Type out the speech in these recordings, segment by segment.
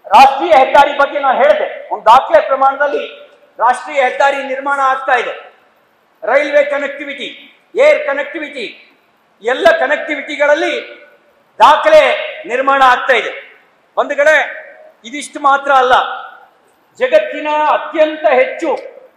ರಾಷ್ಟ್ರೀಯ ಹೆದ್ದಾರಿ ಬಗ್ಗೆ ನಾನು ಹೇಳಿದೆ ಒಂದು ದಾಖಲೆ ಪ್ರಮಾಣದಲ್ಲಿ ರಾಷ್ಟ್ರೀಯ ಹೆದ್ದಾರಿ ನಿರ್ಮಾಣ ಆಗ್ತಾ ಇದೆ ರೈಲ್ವೆ ಕನೆಕ್ಟಿವಿಟಿ ಏರ್ ಕನೆಕ್ಟಿವಿಟಿ ಎಲ್ಲ ಕನೆಕ್ಟಿವಿಟಿಗಳಲ್ಲಿ ದಾಖಲೆ ನಿರ್ಮಾಣ ಆಗ್ತಾ ಇದೆ ಒಂದು ಕಡೆ ಇದಿಷ್ಟು ಮಾತ್ರ ಅಲ್ಲ ಜಗತ್ತಿನ ಅತ್ಯಂತ ಹೆಚ್ಚು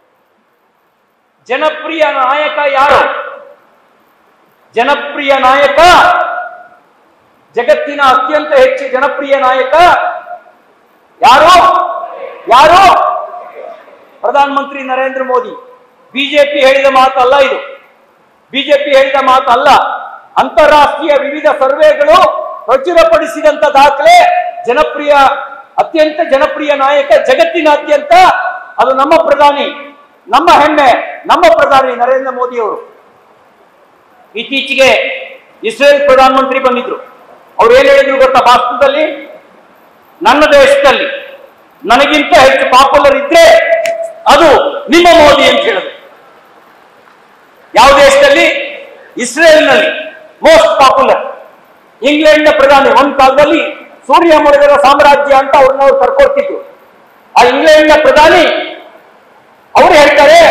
ಜನಪ್ರಿಯ ನಾಯಕ ಯಾರು ಜನಪ್ರಿಯ ನಾಯಕ ಜಗತ್ತಿನ ಅತ್ಯಂತ ಹೆಚ್ಚು ಜನಪ್ರಿಯ ನಾಯಕ ಯಾರು ಯಾರು ಪ್ರಧಾನಮಂತ್ರಿ ನರೇಂದ್ರ ಮೋದಿ ಬಿಜೆಪಿ ಹೇಳಿದ ಮಾತಲ್ಲ ಇದು ಬಿಜೆಪಿ ಹೇಳಿದ ಮಾತಲ್ಲ ಅಂತಾರಾಷ್ಟ್ರೀಯ ವಿವಿಧ ಸರ್ವೆಗಳು ಪ್ರಚುರಪಡಿಸಿದಂತ ದಾಖಲೆ ಜನಪ್ರಿಯ ಅತ್ಯಂತ ಜನಪ್ರಿಯ ನಾಯಕ ಜಗತ್ತಿನಾದ್ಯಂತ ಅದು ನಮ್ಮ ಪ್ರಧಾನಿ ನಮ್ಮ ಹೆಮ್ಮೆ ನಮ್ಮ ಪ್ರಧಾನಿ ನರೇಂದ್ರ ಮೋದಿ ಅವರು ಇತ್ತೀಚೆಗೆ ಇಸ್ರೇಲ್ ಪ್ರಧಾನಮಂತ್ರಿ ಬಂದಿದ್ರು ಅವ್ರು ಏನ್ ಹೇಳಿದ್ರು ಗೊತ್ತಾ ಭಾಷಣದಲ್ಲಿ ನನ್ನ ದೇಶದಲ್ಲಿ ನನಗಿಂತ ಹೆಚ್ಚು ಪಾಪ್ಯುಲರ್ ಇದ್ರೆ ಅದು ನಿಮ್ಮ ಮೋದಿ ಅಂತ ಹೇಳಿದ್ರು ಯಾವ ದೇಶದಲ್ಲಿ ಇಸ್ರೇಲ್ನಲ್ಲಿ ಮೋಸ್ಟ್ ಪಾಪ್ಯುಲರ್ ಇಂಗ್ಲೆಂಡ್ನ ಪ್ರಧಾನಿ ಒಂದ್ ಕಾಲದಲ್ಲಿ ಸೂರ್ಯ ಮುಳುಗರ ಸಾಮ್ರಾಜ್ಯ ಅಂತ ಅವ್ರನ್ನ ಅವ್ರು ಕರ್ಕೊಳ್ತಿದ್ರು ಆ ಇಂಗ್ಲೆಂಡ್ನ ಪ್ರಧಾನಿ ಅವರು ಹೇಳ್ತಾರೆ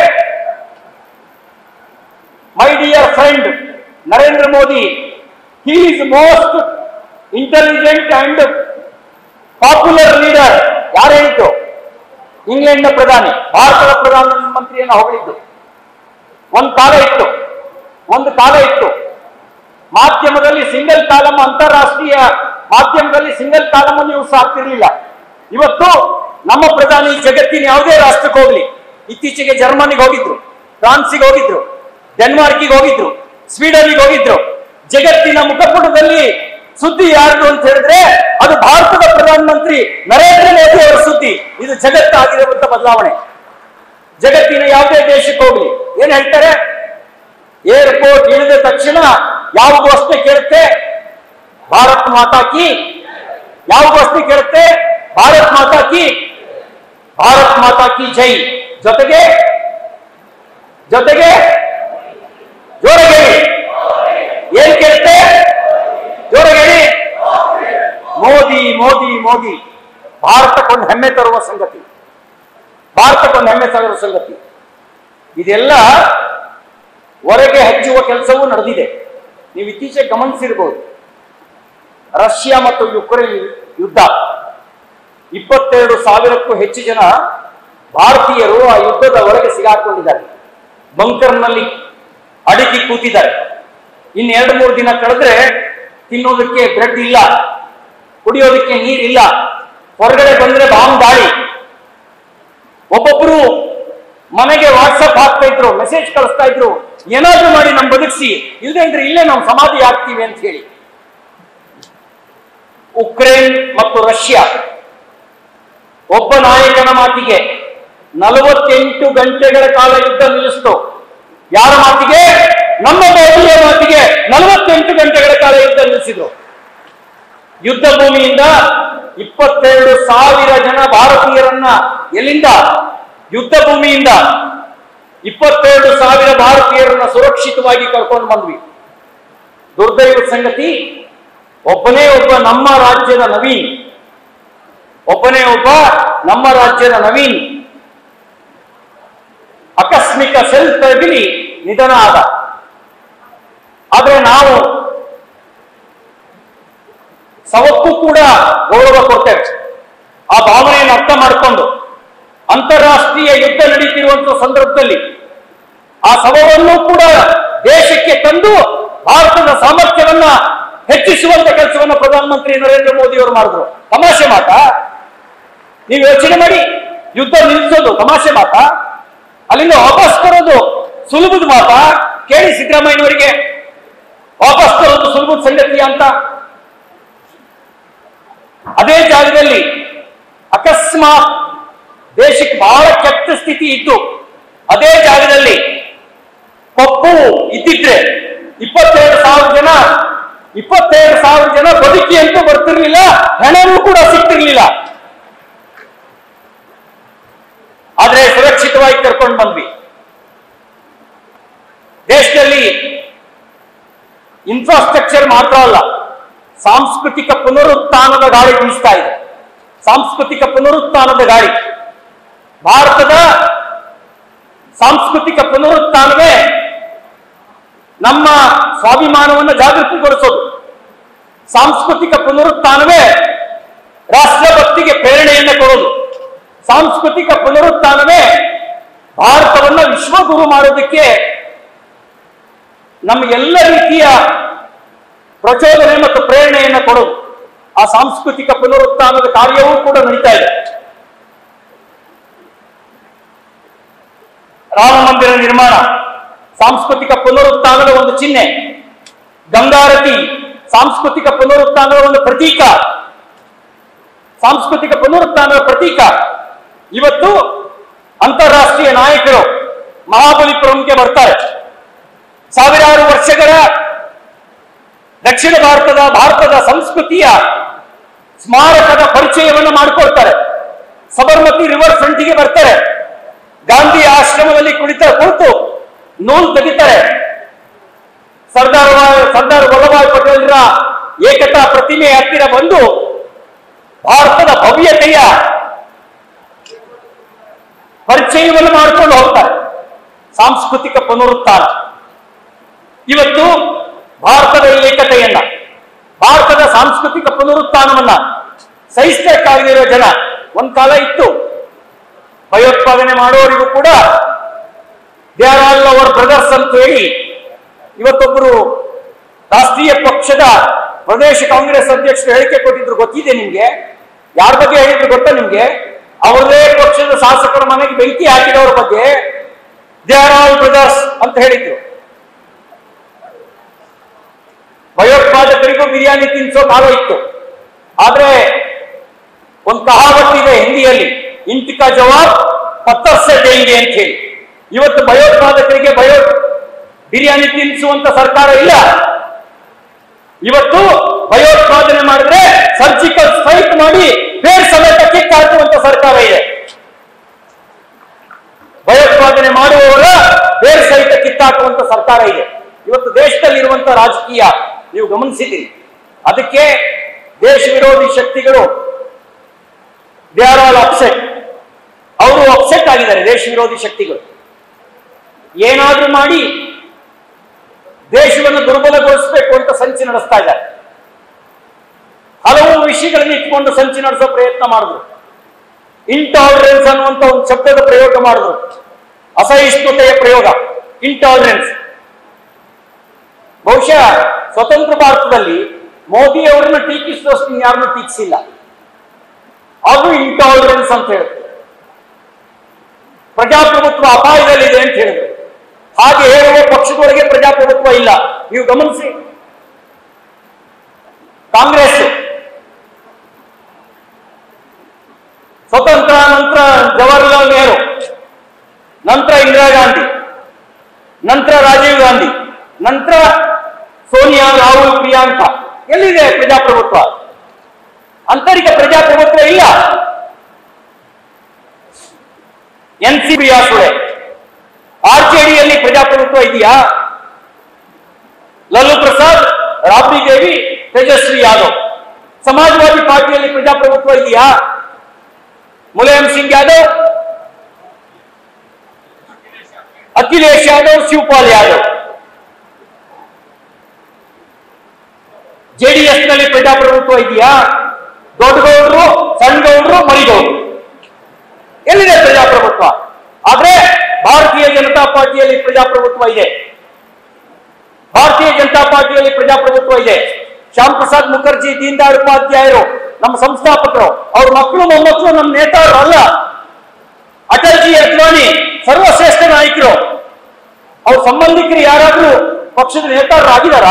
my dear friend Narendra Modi he is most intelligent and popular leader ಯಾರು ಹೇಳಿದ್ದು ಇಂಗ್ಲೆಂಡ್ನ ಪ್ರಧಾನಿ ಭಾರತದ ಪ್ರಧಾನಮಂತ್ರಿಯನ್ನು ಹೊಗಳಿದ್ದು ಒಂದು ಕಾಲ ಇತ್ತು ಒಂದು ಕಾಲ ಇತ್ತು ಮಾಧ್ಯಮದಲ್ಲಿ ಸಿಂಗಲ್ ಕಾಲಮ್ ಅಂತಾರಾಷ್ಟ್ರೀಯ ಮಾಧ್ಯಮದಲ್ಲಿ ಸಿಂಗಲ್ ಕಾಲಮ್ ನ್ಯೂಸ್ ಆಗ್ತಿರ್ಲಿಲ್ಲ ಇವತ್ತು ನಮ್ಮ ಪ್ರಧಾನಿ ಜಗತ್ತಿನ ಯಾವುದೇ ರಾಷ್ಟ್ರಕ್ಕೆ ಹೋಗ್ಲಿ ಇತ್ತೀಚೆಗೆ ಜರ್ಮನಿಗೆ ಹೋಗಿದ್ರು ಫ್ರಾನ್ಸಿಗೆ ಹೋಗಿದ್ರು ಡೆನ್ಮಾರ್ಕಿಗೆ ಹೋಗಿದ್ರು ಸ್ವೀಡನ್ಗೆ ಹೋಗಿದ್ರು ಜಗತ್ತಿನ ಮುಖಪುಟದಲ್ಲಿ ಸುದ್ದಿ ಯಾರ್ದು ಅಂತ ಹೇಳಿದ್ರೆ ಅದು ಭಾರತದ ಪ್ರಧಾನಮಂತ್ರಿ ನರೇಂದ್ರ ಮೋದಿ ಅವರ ಸುದ್ದಿ ಇದು ಜಗತ್ತಾಗಿರುವಂತ ಬದಲಾವಣೆ ಜಗತ್ತಿನ ಯಾವುದೇ ದೇಶಕ್ಕೆ ಹೋಗ್ಲಿ ಏನ್ ಹೇಳ್ತಾರೆ ಏರ್ಪೋರ್ಟ್ ಇಳಿದ ತಕ್ಷಣ ಯಾವ ಘೋಷಣೆ ಕೇಳುತ್ತೆ ಭಾರತ್ ಮಾತಾ ಕಿ ಯಾವ ಘೋಷಣೆ ಕೇಳುತ್ತೆ ಭಾರತ್ ಮಾತಾ ಕಿ ಭಾರತ್ ಮಾತಾ ಕಿ ಜೈ ಜೊತೆಗೆ ಜೊತೆಗೆ ಜೋರಾಗಿ ಹೇಳಿ ಏನ್ ಕೇಳುತ್ತೆ ಜೋರಾಗಿ ಹೇಳಿ ಮೋದಿ ಮೋದಿ ಮೋದಿ ಭಾರತಕ್ಕೊಂದು ಹೆಮ್ಮೆ ತರುವ ಸಂಗತಿ ಭಾರತಕ್ಕೊಂದು ಹೆಮ್ಮೆ ತರುವ ಸಂಗತಿ ಇದೆಲ್ಲ ಹೊರಗೆ ಹಚ್ಚುವ ಕೆಲಸವೂ ನಡೆದಿದೆ ನೀವು ಇತ್ತೀಚೆಗೆ ಗಮನಿಸಿರ್ಬೋದು ರಷ್ಯಾ ಮತ್ತು ಯುಕ್ರೇನ್ ಯುದ್ಧ ಇಪ್ಪತ್ತೆರಡು ಸಾವಿರಕ್ಕೂ ಹೆಚ್ಚು ಜನ ಭಾರತೀಯರು ಆ ಯುದ್ಧದ ಹೊರಗೆ ಸಿಗಾಕೊಂಡಿದ್ದಾರೆ ಬಂಕರ್ನಲ್ಲಿ ಅಡಗಿ ಕೂತಿದ್ದಾರೆ ಇನ್ನು ಎರಡು ಮೂರು ದಿನ ಕಳೆದ್ರೆ ತಿನ್ನೋದಕ್ಕೆ ಬ್ರೆಡ್ ಇಲ್ಲ ಕುಡಿಯೋದಕ್ಕೆ ನೀರಿಲ್ಲ ಹೊರಗಡೆ ಬಂದ್ರೆ ಬಾಂಬ್ ದಾಳಿ ಒಬ್ಬೊಬ್ರು ಮನೆಗೆ ವಾಟ್ಸಪ್ ಹಾಕ್ತಾ ಇದ್ರು ಮೆಸೇಜ್ ಕಳಿಸ್ತಾ ಇದ್ರು ಏನಾದ್ರೂ ಮಾಡಿ ನಮ್ ಬದುಕಿಸಿ ಇಲ್ಲದೆ ಅಂದ್ರೆ ಇಲ್ಲೇ ನಾವು ಸಮಾಧಿ ಆಗ್ತೀವಿ ಅಂತ ಹೇಳಿ ಉಕ್ರೇನ್ ಮತ್ತು ರಷ್ಯಾ ಒಬ್ಬ ನಾಯಕನ ಮಾತಿಗೆ ನಲವತ್ತೆಂಟು ಗಂಟೆಗಳ ಕಾಲ ಯುದ್ಧ ನಿಲ್ಲಿಸ್ತು ಯಾರ ಮಾತಿಗೆ ನಮ್ಮ ಮೋದಿಯ ಮಾತಿಗೆ ನಲವತ್ತೆಂಟು ಗಂಟೆಗಳ ಕಾಲ ಯುದ್ಧ ನಿಲ್ಲಿಸಿದ್ರು ಯುದ್ಧ ಭೂಮಿಯಿಂದ ಇಪ್ಪತ್ತೆರಡು ಸಾವಿರ ಜನ ಭಾರತೀಯರನ್ನ ಎಲ್ಲಿಂದ ಯುದ್ಧ ಭೂಮಿಯಿಂದ ಇಪ್ಪತ್ತೆರಡು ಸಾವಿರ ಭಾರತೀಯರನ್ನ ಸುರಕ್ಷಿತವಾಗಿ ಕರ್ಕೊಂಡು ಬಂದ್ವಿ ದುರ್ದೈವ ಸಂಗತಿ ಒಬ್ಬನೇ ಒಬ್ಬ ನಮ್ಮ ರಾಜ್ಯದ ನವೀನ್ ಒಬ್ಬನೇ ಒಬ್ಬ ನಮ್ಮ ರಾಜ್ಯದ ನವೀನ್ ಆಕಸ್ಮಿಕ ಸೆಲ್ ತಗಿಲಿ ನಿಧನ ಆದ ಆದ್ರೆ ನಾವು ಸವಕ್ಕೂ ಕೂಡ ಗೌರವ ಕೊಡ್ತೇವೆ ಆ ಭಾವನೆಯನ್ನು ಅರ್ಥ ಮಾಡಿಕೊಂಡು ಅಂತಾರಾಷ್ಟ್ರೀಯ ಯುದ್ಧ ನಡೀತಿರುವಂತಹ ಸಂದರ್ಭದಲ್ಲಿ ಆ ಶವವನ್ನು ಕೂಡ ದೇಶಕ್ಕೆ ತಂದು ಭಾರತದ ಸಾಮರ್ಥ್ಯವನ್ನ ಹೆಚ್ಚಿಸುವಂತ ಕೆಲಸವನ್ನ ಪ್ರಧಾನಮಂತ್ರಿ ನರೇಂದ್ರ ಮೋದಿ ಅವರು ಮಾಡಿದ್ರು ತಮಾಷೆ ಮಾತಾ ನೀವು ಯೋಚನೆ ಮಾಡಿ ಯುದ್ಧ ನಿಲ್ಲಿಸೋದು ತಮಾಷೆ ಮಾತಾ ಅಲ್ಲಿಂದ ವಾಪಸ್ ಬರೋದು ಸುಲಭದ ಮಾತಾ ಕೇಳಿ ಸಿದ್ದರಾಮಯ್ಯನವರಿಗೆ ವಾಪಸ್ ಬರೋದು ಸುಲಭದ ಸಂಗತಿ ಅಂತ ಅದೇ ಜಾಗದಲ್ಲಿ ಅಕಸ್ಮಾತ್ ದೇಶಕ್ಕೆ ಬಹಳ ಕೆಟ್ಟ ಸ್ಥಿತಿ ಇತ್ತು ಅದೇ ಜಾಗದಲ್ಲಿ ಪಪ್ಪು ಇದ್ದಿದ್ರೆ ಇಪ್ಪತ್ತೆರಡು ಸಾವಿರ ಜನ ಇಪ್ಪತ್ತೆರಡು ಸಾವಿರ ಜನ ಬದುಕಿ ಅಂತೂ ಬರ್ತಿರ್ಲಿಲ್ಲ ಹೆಣನೂ ಕೂಡ ಸಿಗ್ತಿರ್ಲಿಲ್ಲ ಆದ್ರೆ ಸುರಕ್ಷಿತವಾಗಿ ಕರ್ಕೊಂಡು ಬಂದ್ವಿ ದೇಶದಲ್ಲಿ ಇನ್ಫ್ರಾಸ್ಟ್ರಕ್ಚರ್ ಮಾತ್ರ ಅಲ್ಲ ಸಾಂಸ್ಕೃತಿಕ ಪುನರುತ್ಥಾನದ ಗಾಳಿ ಬೀಸ್ತಾ ಇದೆ ಸಾಂಸ್ಕೃತಿಕ ಪುನರುತ್ಥಾನದ ಗಾಳಿ ಭಾರತದ ಸಾಂಸ್ಕೃತಿಕ ಪುನರುತ್ಥಾನವೇ ನಮ್ಮ ಸ್ವಾಭಿಮಾನವನ್ನು ಜಾಗೃತಿಗೊಳಿಸೋದು ಸಾಂಸ್ಕೃತಿಕ ಪುನರುತ್ಥಾನವೇ ರಾಷ್ಟ್ರಭಕ್ತಿಗೆ ಪ್ರೇರಣೆಯನ್ನು ಕೊಡೋದು ಸಾಂಸ್ಕೃತಿಕ ಪುನರುತ್ಥಾನವೇ ಭಾರತವನ್ನ ವಿಶ್ವಗುರು ಮಾಡೋದಕ್ಕೆ ನಮಗೆಲ್ಲ ರೀತಿಯ ಪ್ರಚೋದನೆ ಮತ್ತು ಪ್ರೇರಣೆಯನ್ನು ಕೊಡೋದು ಆ ಸಾಂಸ್ಕೃತಿಕ ಪುನರುತ್ಥಾನದ ಕಾರ್ಯವೂ ಕೂಡ ನಡೀತಾ ಇದೆ ರಾಮ ಮಂದಿರ ನಿರ್ಮಾಣ ಸಾಂಸ್ಕೃತಿಕ ಪುನರುತ್ಥಾನದ ಒಂದು ಚಿಹ್ನೆ ಗಂಗಾರತಿ ಸಾಂಸ್ಕೃತಿಕ ಪುನರುತ್ಥಾನದ ಒಂದು ಪ್ರತೀಕ ಸಾಂಸ್ಕೃತಿಕ ಪುನರುತ್ಥಾನದ ಪ್ರತೀಕ ಇವತ್ತು ಅಂತಾರಾಷ್ಟ್ರೀಯ ನಾಯಕರು ಮಹಾಬಲಿಪುರಂಗೆ ಬರ್ತಾರೆ ಸಾವಿರಾರು ವರ್ಷಗಳ ದಕ್ಷಿಣ ಭಾರತದ ಭಾರತದ ಸಂಸ್ಕೃತಿಯ ಸ್ಮಾರಕದ ಪರಿಚಯವನ್ನು ಮಾಡಿಕೊಳ್ತಾರೆ ಸಬರ್ಮತಿ ರಿವರ್ ಫ್ರಂಟಿಗೆ ಬರ್ತಾರೆ ಗಾಂಧಿ ಆಶ್ರಮದಲ್ಲಿ ಕುಳಿತ ಕುಳಿತು ನೂಲು ತೆಗಿತಾರೆ ಸರ್ದಾರ್ ವ- ಸರ್ದಾರ್ ವಲ್ಲಭಾಯ್ ಪಟೇಲ್ರ ಏಕತಾ ಪ್ರತಿಮೆ ಹತ್ತಿರ ಬಂದು ಭಾರತದ ಭವ್ಯತೆಯ ಪರಿಚಯವನ್ನು ಮಾಡಿಕೊಂಡು ಹೋಗ್ತಾರೆ ಸಾಂಸ್ಕೃತಿಕ ಪುನರುತ್ಥಾನ ಇವತ್ತು ಭಾರತದ ಈ ಏಕತೆಯನ್ನ ಭಾರತದ ಸಾಂಸ್ಕೃತಿಕ ಪುನರುತ್ಥಾನವನ್ನ ಸಹಿಸಬೇಕಾಗಿರೋ ಜನ ಒಂದ್ ಕಾಲ ಇತ್ತು ಭಯೋತ್ಪಾದನೆ ಮಾಡೋರಿಗೂ ಕೂಡ they are all our brothers ಅಂತ ಹೇಳಿ ಇವತ್ತೊಬ್ಬರು ರಾಷ್ಟ್ರೀಯ ಪಕ್ಷದ ಪ್ರದೇಶ ಕಾಂಗ್ರೆಸ್ ಅಧ್ಯಕ್ಷರು ಹೇಳಿಕೆ ಕೊಟ್ಟಿದ್ರು ಗೊತ್ತಿದೆ ನಿಮ್ಗೆ ಯಾರ ಬಗ್ಗೆ ಹೇಳಿದ್ರು ಗೊತ್ತಾ ನಿಮ್ಗೆ ಅವರದೇ ಪಕ್ಷದ ಶಾಸಕರ ಮನೆಗೆ ಬೆಂಕಿ ಹಾಕಿದವರ ಬಗ್ಗೆ ದೇ ಆರ್ ಆಲ್ ಬ್ರದರ್ಸ್ ಅಂತ ಹೇಳಿದ್ರು ಭಯೋತ್ಪಾದಕರಿಗೂ ಬಿರಿಯಾನಿ ತಿನ್ಸೋ ಕಾಲ ಇತ್ತು ಆದ್ರೆ ಒಂದು ಕಹಾವತ್ ಇದೆ ಹಿಂದಿಯಲ್ಲಿ ಇಂತಿಕ ಜವಾಬ್ ಪತ್ತರ್ಸೆ ದೇಂಗೆ ಅಂತ ಹೇಳಿ ಇವತ್ತು ಭಯೋತ್ಪಾದಕರಿಗೆ ಭಯೋ ಬಿರಿಯಾನಿ ತಿನ್ನಿಸುವಂತ ಸರ್ಕಾರ ಇಲ್ಲ ಇವತ್ತು ಭಯೋತ್ಪಾದನೆ ಮಾಡಿದ್ರೆ ಸರ್ಜಿಕಲ್ ಸ್ಟ್ರೈಕ್ ಮಾಡಿ ಬೇರೆ ಸಮೇತ ಕಿಕ್ ಹಾಕುವಂತ ಸರ್ಕಾರ ಇದೆ ಭಯೋತ್ಪಾದನೆ ಮಾಡುವವರ ಬೇರೆ ಸಹಿತ ಕಿತ್ತಾಕುವಂತ ಸರ್ಕಾರ ಇದೆ ಇವತ್ತು ದೇಶದಲ್ಲಿರುವಂತ ರಾಜಕೀಯ ನೀವು ಗಮನಿಸಿದ್ದೀರಿ ಅದಕ್ಕೆ ದೇಶ ವಿರೋಧಿ ಶಕ್ತಿಗಳು ದೇ ಆರ್ ಆಲ್ ಅಪ್ಸೆಟ್ ಅವರು ಅಪ್ಸೆಟ್ ಆಗಿದ್ದಾರೆ ದೇಶ ವಿರೋಧಿ ಶಕ್ತಿಗಳು ಏನಾದ್ರೂ ಮಾಡಿ ದೇಶವನ್ನು ದುರ್ಬಲಗೊಳಿಸಬೇಕು ಅಂತ ಸಂಚು ನಡೆಸ್ತಾ ಇದ್ದಾರೆ ಹಲವು ವಿಷಯಗಳನ್ನು ಇಟ್ಕೊಂಡು ಸಂಚು ನಡೆಸೋ ಪ್ರಯತ್ನ ಮಾಡಿದ್ರು ಇಂಟಾಲರೆನ್ಸ್ ಅನ್ನುವಂತ ಒಂದು ಶಬ್ದದ ಪ್ರಯೋಗ ಮಾಡಿದ್ರು ಅಸಹಿಷ್ಣುತೆಯ ಪ್ರಯೋಗ ಇಂಟಾಲರೆನ್ಸ್ ಬಹುಶಃ ಸ್ವತಂತ್ರ ಭಾರತದಲ್ಲಿ ಮೋದಿ ಅವರನ್ನ ಟೀಕಿಸಿದಷ್ಟು ಯಾರನ್ನು ಟೀಕಿಸಿಲ್ಲ ಅದು ಇಂಟಾಲರೆನ್ಸ್ ಅಂತ ಹೇಳಿದ್ರು ಪ್ರಜಾಪ್ರಭುತ್ವ ಅಪಾಯದಲ್ಲಿದೆ ಅಂತ ಹೇಳಿದ್ರು ಹಾಗೆ ಹೇಳುವ ಪಕ್ಷದೊಳಗೆ ಪ್ರಜಾಪ್ರಭುತ್ವ ಇಲ್ಲ ನೀವು ಗಮನಿಸಿ ಕಾಂಗ್ರೆಸ್ ಸ್ವತಂತ್ರ ನಂತರ ಜವಾಹರ್ಲಾಲ್ ನೆಹರು ನಂತರ ಇಂದಿರಾ ಗಾಂಧಿ ನಂತರ ರಾಜೀವ್ ಗಾಂಧಿ ನಂತರ ಸೋನಿಯಾ ರಾಹುಲ್ ಪ್ರಿಯಾಂಕಾ ಎಲ್ಲಿದೆ ಪ್ರಜಾಪ್ರಭುತ್ವ ಆಂತರಿಕ ಪ್ರಜಾಪ್ರಭುತ್ವ ಇಲ್ಲ ಎನ್ ಸಿ ಬಿ ಸುಳೆ ಆರ್ಜೆಡಿಯಲ್ಲಿ ಪ್ರಜಾಪ್ರಭುತ್ವ ಇದೆಯಾ ಲಲ್ಲು ಪ್ರಸಾದ್ ರಾಬ್ಡಿ ದೇವಿ ತೇಜಸ್ವಿ ಯಾದವ್ ಸಮಾಜವಾದಿ ಪಾರ್ಟಿಯಲ್ಲಿ ಪ್ರಜಾಪ್ರಭುತ್ವ ಇದೆಯಾ ಮುಲಾಯಂ ಸಿಂಗ್ ಯಾದವ್ ಅಖಿಲೇಶ್ ಯಾದವ್ ಶಿವಪಾಲ್ ಯಾದವ್ ಜೆಡಿಎಸ್ ನಲ್ಲಿ ಪ್ರಜಾಪ್ರಭುತ್ವ ಇದೆಯಾ ದೊಡ್ಡಗೌಡರು ಸಣ್ಣಗೌಡರು ಮರಿಗೌಡರು ಎಲ್ಲಿದೆ ಪ್ರಜಾಪ್ರಭುತ್ವ ಆದ್ರೆ ಭಾರತೀಯ ಜನತಾ ಪಾರ್ಟಿಯಲ್ಲಿ ಪ್ರಜಾಪ್ರಭುತ್ವ ಇದೆ ಭಾರತೀಯ ಜನತಾ ಪಾರ್ಟಿಯಲ್ಲಿ ಪ್ರಜಾಪ್ರಭುತ್ವ ಇದೆ ಶ್ಯಾಮ್ ಪ್ರಸಾದ್ ಮುಖರ್ಜಿ ದೀನ್ ದಯಾಳ್ ಉಪಾಧ್ಯಾಯರು ನಮ್ಮ ಸಂಸ್ಥಾಪಕರು ಅವ್ರ ಮಕ್ಕಳು ಮೊಮ್ಮಕ್ಕಳು ನಮ್ಮ ನೇತಾರರು ಅಲ್ಲ ಅಟಲ್ಜಿ ಅದ್ವಾನಿ ಸರ್ವಶ್ರೇಷ್ಠ ನಾಯಕರು ಅವ್ರ ಸಂಬಂಧಿಕರು ಯಾರಾದ್ರೂ ಪಕ್ಷದ ನೇತಾರರು ಆಗಿದಾರಾ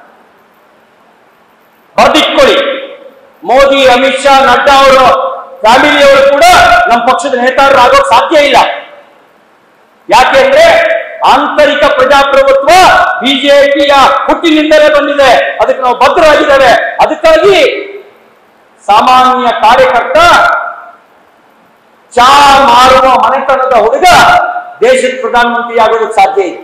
ಬರ್ದಿಟ್ಕೊಳ್ಳಿ ಮೋದಿ ಅಮಿತ್ ಶಾ ನಡ್ಡಾ ಅವರು ಫ್ಯಾಮಿಲಿಯವರು ಕೂಡ ನಮ್ಮ ಪಕ್ಷದ ನೇತಾರರು ಆಗೋಕ್ ಸಾಧ್ಯ ಇಲ್ಲ ಯಾಕೆಂದ್ರೆ ಆಂತರಿಕ ಪ್ರಜಾಪ್ರಭುತ್ವ ಬಿಜೆಪಿಯ ಹುಟ್ಟಿನಿಂದಲೇ ಬಂದಿದೆ ಅದಕ್ಕೆ ನಾವು ಬದ್ಧರಾಗಿದ್ದೇವೆ ಅದಕ್ಕಾಗಿ ಸಾಮಾನ್ಯ ಕಾರ್ಯಕರ್ತ ಚಾ ಮಾರುವ ಮನೆತನದ ಹುಡುಗ ದೇಶದ ಪ್ರಧಾನಮಂತ್ರಿ ಆಗೋದಕ್ಕೆ ಸಾಧ್ಯ ಇದೆ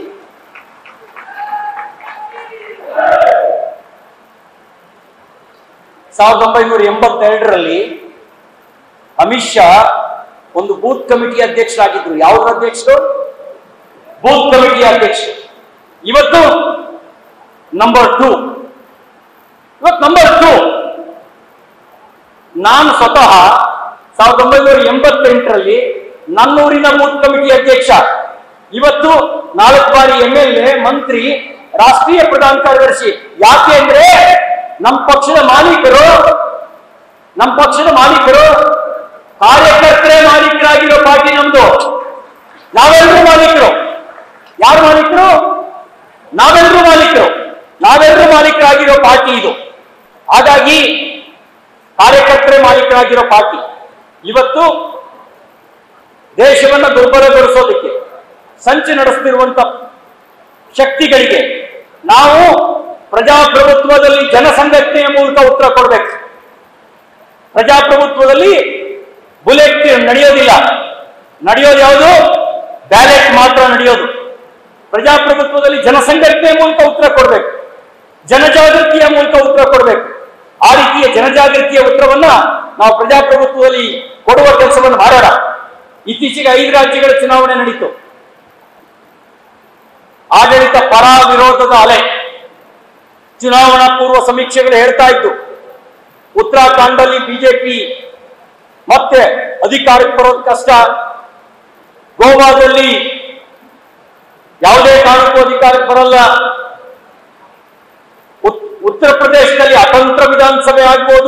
ಸಾವಿರದ ಒಂಬೈನೂರ ಎಂಬತ್ತೆರಡರಲ್ಲಿ ಅಮಿತ್ ಶಾ ಒಂದು ಬೂತ್ ಕಮಿಟಿ ಅಧ್ಯಕ್ಷರಾಗಿದ್ರು ಯಾವ ಅಧ್ಯಕ್ಷರು ಬೂತ್ ಕಮಿಟಿ ಅಧ್ಯಕ್ಷರು ಇವತ್ತು ನಂಬರ್ ಟೂ ಇವತ್ತು ನಂಬರ್ ಟೂ ನಾನು ಸ್ವತಃ ಸಾವಿರದ ಒಂಬೈನೂರ ಎಂಬತ್ತೆಂಟರಲ್ಲಿ ನನ್ನೂರಿನ ಬೂತ್ ಕಮಿಟಿ ಅಧ್ಯಕ್ಷ ಇವತ್ತು ನಾಲ್ಕು ಬಾರಿ ಎಂ ಎಲ್ ಎ ಮಂತ್ರಿ ರಾಷ್ಟ್ರೀಯ ಪ್ರಧಾನ ಕಾರ್ಯದರ್ಶಿ ಯಾಕೆ ಅಂದ್ರೆ ನಮ್ಮ ಪಕ್ಷದ ಮಾಲೀಕರು ನಮ್ಮ ಪಕ್ಷದ ಮಾಲೀಕರು ಕಾರ್ಯಕರ್ತರೇ ಮಾಲೀಕರಾಗಿರೋ ಪಾರ್ಟಿ ನಮ್ದು ನಾವೆಲ್ಲರೂ ಮಾಲೀಕರು ಯಾರು ಮಾಲೀಕರು ನಾವೆಲ್ಲರೂ ಮಾಲೀಕರು ನಾವೆಲ್ಲರೂ ಮಾಲೀಕರಾಗಿರೋ ಪಾರ್ಟಿ ಇದು ಹಾಗಾಗಿ ಕಾರ್ಯಕರ್ತರೇ ಮಾಲೀಕರಾಗಿರೋ ಪಾರ್ಟಿ ಇವತ್ತು ದೇಶವನ್ನ ದುರ್ಬಲಗೊಳಿಸೋದಕ್ಕೆ ಸಂಚು ನಡೆಸ್ತಿರುವಂತ ಶಕ್ತಿಗಳಿಗೆ ನಾವು ಪ್ರಜಾಪ್ರಭುತ್ವದಲ್ಲಿ ಜನಸಂಘಟನೆಯ ಮೂಲಕ ಉತ್ತರ ಕೊಡಬೇಕು ಪ್ರಜಾಪ್ರಭುತ್ವದಲ್ಲಿ ಬುಲೆಟ್ ನಡೆಯೋದಿಲ್ಲ ನಡೆಯೋದು ಯಾವುದು ಬ್ಯಾಲೆಟ್ ಮಾತ್ರ ನಡೆಯೋದು ಪ್ರಜಾಪ್ರಭುತ್ವದಲ್ಲಿ ಜನಸಂಘಟನೆಯ ಮೂಲಕ ಉತ್ತರ ಕೊಡಬೇಕು ಜನಜಾಗೃತಿಯ ಮೂಲಕ ಉತ್ತರ ಕೊಡಬೇಕು ಆ ರೀತಿಯ ಜನಜಾಗೃತಿಯ ಉತ್ತರವನ್ನ ನಾವು ಪ್ರಜಾಪ್ರಭುತ್ವದಲ್ಲಿ ಕೊಡುವ ಕೆಲಸವನ್ನು ಮಾಡೋಣ ಇತ್ತೀಚೆಗೆ ಐದು ರಾಜ್ಯಗಳ ಚುನಾವಣೆ ನಡೀತು ಆಡಳಿತ ಪರ ವಿರೋಧದ ಅಲೆ ಚುನಾವಣಾ ಪೂರ್ವ ಸಮೀಕ್ಷೆಗಳು ಹೇಳ್ತಾ ಇದ್ದು ಉತ್ತರಾಖಂಡಲ್ಲಿ ಬಿಜೆಪಿ ಮತ್ತೆ ಅಧಿಕಾರಕ್ಕೆ ಬರೋದು ಕಷ್ಟ ಗೋವಾದಲ್ಲಿ ಯಾವುದೇ ಕಾರಣಕ್ಕೂ ಅಧಿಕಾರಕ್ಕೆ ಬರಲ್ಲ ಉತ್- ಉತ್ತರ ಪ್ರದೇಶದಲ್ಲಿ ಅತಂತ್ರ ವಿಧಾನಸಭೆ ಆಗ್ಬೋದು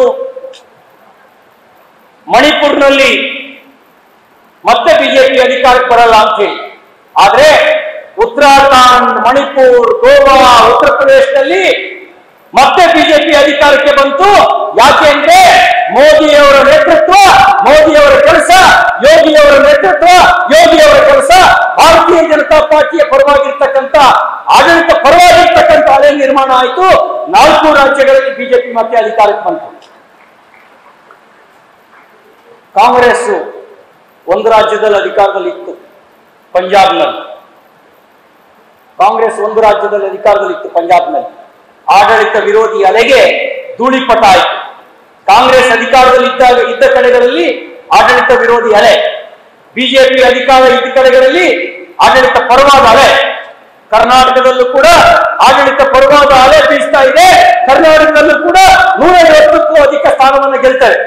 ಮಣಿಪುರ್ನಲ್ಲಿ ಮತ್ತೆ ಬಿಜೆಪಿ ಅಧಿಕಾರಕ್ಕೆ ಬರಲ್ಲ ಅಂತ ಹೇಳಿ ಆದ್ರೆ ಉತ್ತರಾಖಂಡ್ ಮಣಿಪುರ್ ಗೋವಾ ಉತ್ತರ ಪ್ರದೇಶದಲ್ಲಿ ಮತ್ತೆ ಬಿಜೆಪಿ ಅಧಿಕಾರಕ್ಕೆ ಬಂತು ಯಾಕೆ ಅಂದ್ರೆ ಮೋದಿಯವರ ನೇತೃತ್ವ ಮೋದಿಯವರ ಕೆಲಸ ಯೋಗಿಯವರ ನೇತೃತ್ವ ಯೋಗಿಯವರ ಕೆಲಸ ಭಾರತೀಯ ಜನತಾ ಪಾರ್ಟಿಯ ಪರವಾಗಿರ್ತಕ್ಕಂಥ ಆಡಳಿತ ಪರವಾಗಿರ್ತಕ್ಕಂಥ ಅಲೆ ನಿರ್ಮಾಣ ಆಯಿತು ನಾಲ್ಕು ರಾಜ್ಯಗಳಲ್ಲಿ ಬಿಜೆಪಿ ಮತ್ತೆ ಅಧಿಕಾರಕ್ಕೆ ಬಂತು ಕಾಂಗ್ರೆಸ್ ಒಂದು ರಾಜ್ಯದಲ್ಲಿ ಅಧಿಕಾರದಲ್ಲಿ ಇತ್ತು ಪಂಜಾಬ್ನಲ್ಲಿ ಕಾಂಗ್ರೆಸ್ ಒಂದು ರಾಜ್ಯದಲ್ಲಿ ಅಧಿಕಾರದಲ್ಲಿ ಇತ್ತು ಪಂಜಾಬ್ನಲ್ಲಿ ಆಡಳಿತ ವಿರೋಧಿ ಅಲೆಗೆ ಧೂಳಿಪಟ ಆಯಿತು ಕಾಂಗ್ರೆಸ್ ಅಧಿಕಾರದಲ್ಲಿ ಇದ್ದಾಗ ಇದ್ದ ಕಡೆಗಳಲ್ಲಿ ಆಡಳಿತ ವಿರೋಧಿ ಅಲೆ ಬಿಜೆಪಿ ಅಧಿಕಾರ ಇದ್ದ ಕಡೆಗಳಲ್ಲಿ ಆಡಳಿತ ಪರವಾದ ಅಲೆ ಕರ್ನಾಟಕದಲ್ಲೂ ಕೂಡ ಆಡಳಿತ ಪರವಾದ ಅಲೆ ಬೀಸ್ತಾ ಇದೆ ಕರ್ನಾಟಕದಲ್ಲೂ ಕೂಡ ನೂರೈವತ್ತಕ್ಕೂ ಅಧಿಕ ಸ್ಥಾನವನ್ನು ಗೆಲ್ತಾರೆ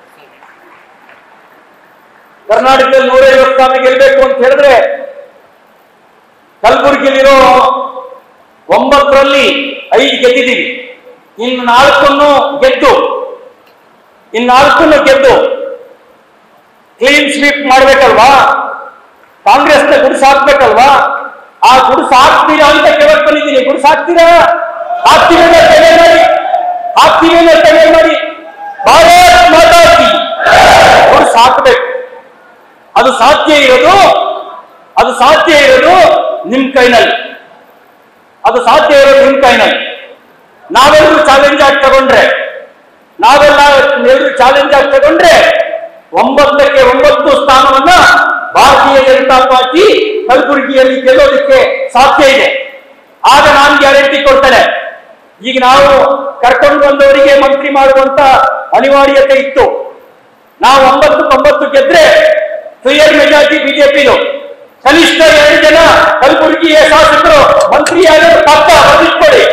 ಕರ್ನಾಟಕದಲ್ಲಿ ನೂರೈವತ್ತು ಸ್ಥಾನ ಗೆಲ್ಬೇಕು ಅಂತ ಹೇಳಿದ್ರೆ ಕಲಬುರಗಿಲಿರೋ ಒಂಬತ್ತರಲ್ಲಿ ಐದು ಗೆದ್ದಿದ್ದೀವಿ ಇನ್ನು ನಾಲ್ಕನ್ನು ಗೆದ್ದು ಇನ್ನು ನಾಲ್ಕನ್ನು ಗೆದ್ದು ಕ್ಲೀನ್ ಸ್ವೀಪ್ ಮಾಡ್ಬೇಕಲ್ವಾ ಕಾಂಗ್ರೆಸ್ನ ಗುಡಿಸ್ ಹಾಕ್ಬೇಕಲ್ವಾ ಆ ಗುಡಿಸ್ ಹಾಕ್ತೀರಾ ಅಂತ ಕೇಳಕ್ ಬಂದಿದ್ದೀನಿ ಗುಡಿಸ್ ಹಾಕ್ತೀರಾ ಹಾಕ್ತೀವಿ ಅಂದ್ರೆ ತೆಗೆ ಮಾಡಿ ಹಾಕ್ತೀವಿ ಅಂದ್ರೆ ತೆಗೆ ಮಾಡಿ ಭಾರತ್ ಮಾತಾ ಕಿ ಗುಡಿಸ್ ಹಾಕ್ಬೇಕು ಅದು ಸಾಧ್ಯ ಇರೋದು ಅದು ಸಾಧ್ಯ ಇರೋದು ನಿಮ್ ಕೈನಲ್ಲಿ ಅದು ಸಾಧ್ಯ ಇರೋದು ನಿಮ್ ಕೈನಲ್ಲಿ ನಾವೆಲ್ಲರೂ ಚಾಲೆಂಜ್ ಆಗಿ ತಗೊಂಡ್ರೆ ನಾವೆಲ್ಲ ಎಲ್ಲರೂ ಚಾಲೆಂಜ್ ಆಗಿ ತಗೊಂಡ್ರೆ ಒಂಬತ್ತಕ್ಕೆ ಒಂಬತ್ತು ಸ್ಥಾನವನ್ನ ಭಾರತೀಯ ಜನತಾ ಪಾರ್ಟಿ ಕಲಬುರಗಿಯಲ್ಲಿ ಗೆಲ್ಲೋದಕ್ಕೆ ಸಾಧ್ಯ ಇದೆ ಆಗ ನಾನು ಗ್ಯಾರಂಟಿ ಕೊಡ್ತೇನೆ ಈಗ ನಾವು ಕರ್ಕೊಂಡು ಬಂದವರಿಗೆ ಮಂತ್ರಿ ಮಾಡುವಂತ ಅನಿವಾರ್ಯತೆ ಇತ್ತು ನಾವು ಒಂಬತ್ತು ಒಂಬತ್ತು ಗೆದ್ರೆ ಕ್ಲಿಯರ್ ಮೆಜಾರಿಟಿ ಬಿಜೆಪಿದು ಕನಿಷ್ಠ ಎರಡು ಜನ ಕಲಬುರಗಿಯ ಶಾಸಕರು ಮಂತ್ರಿಯಾಗಲು ಪಕ್ಕ ಬರೆದಿಟ್ಕೊಳ್ಳಿ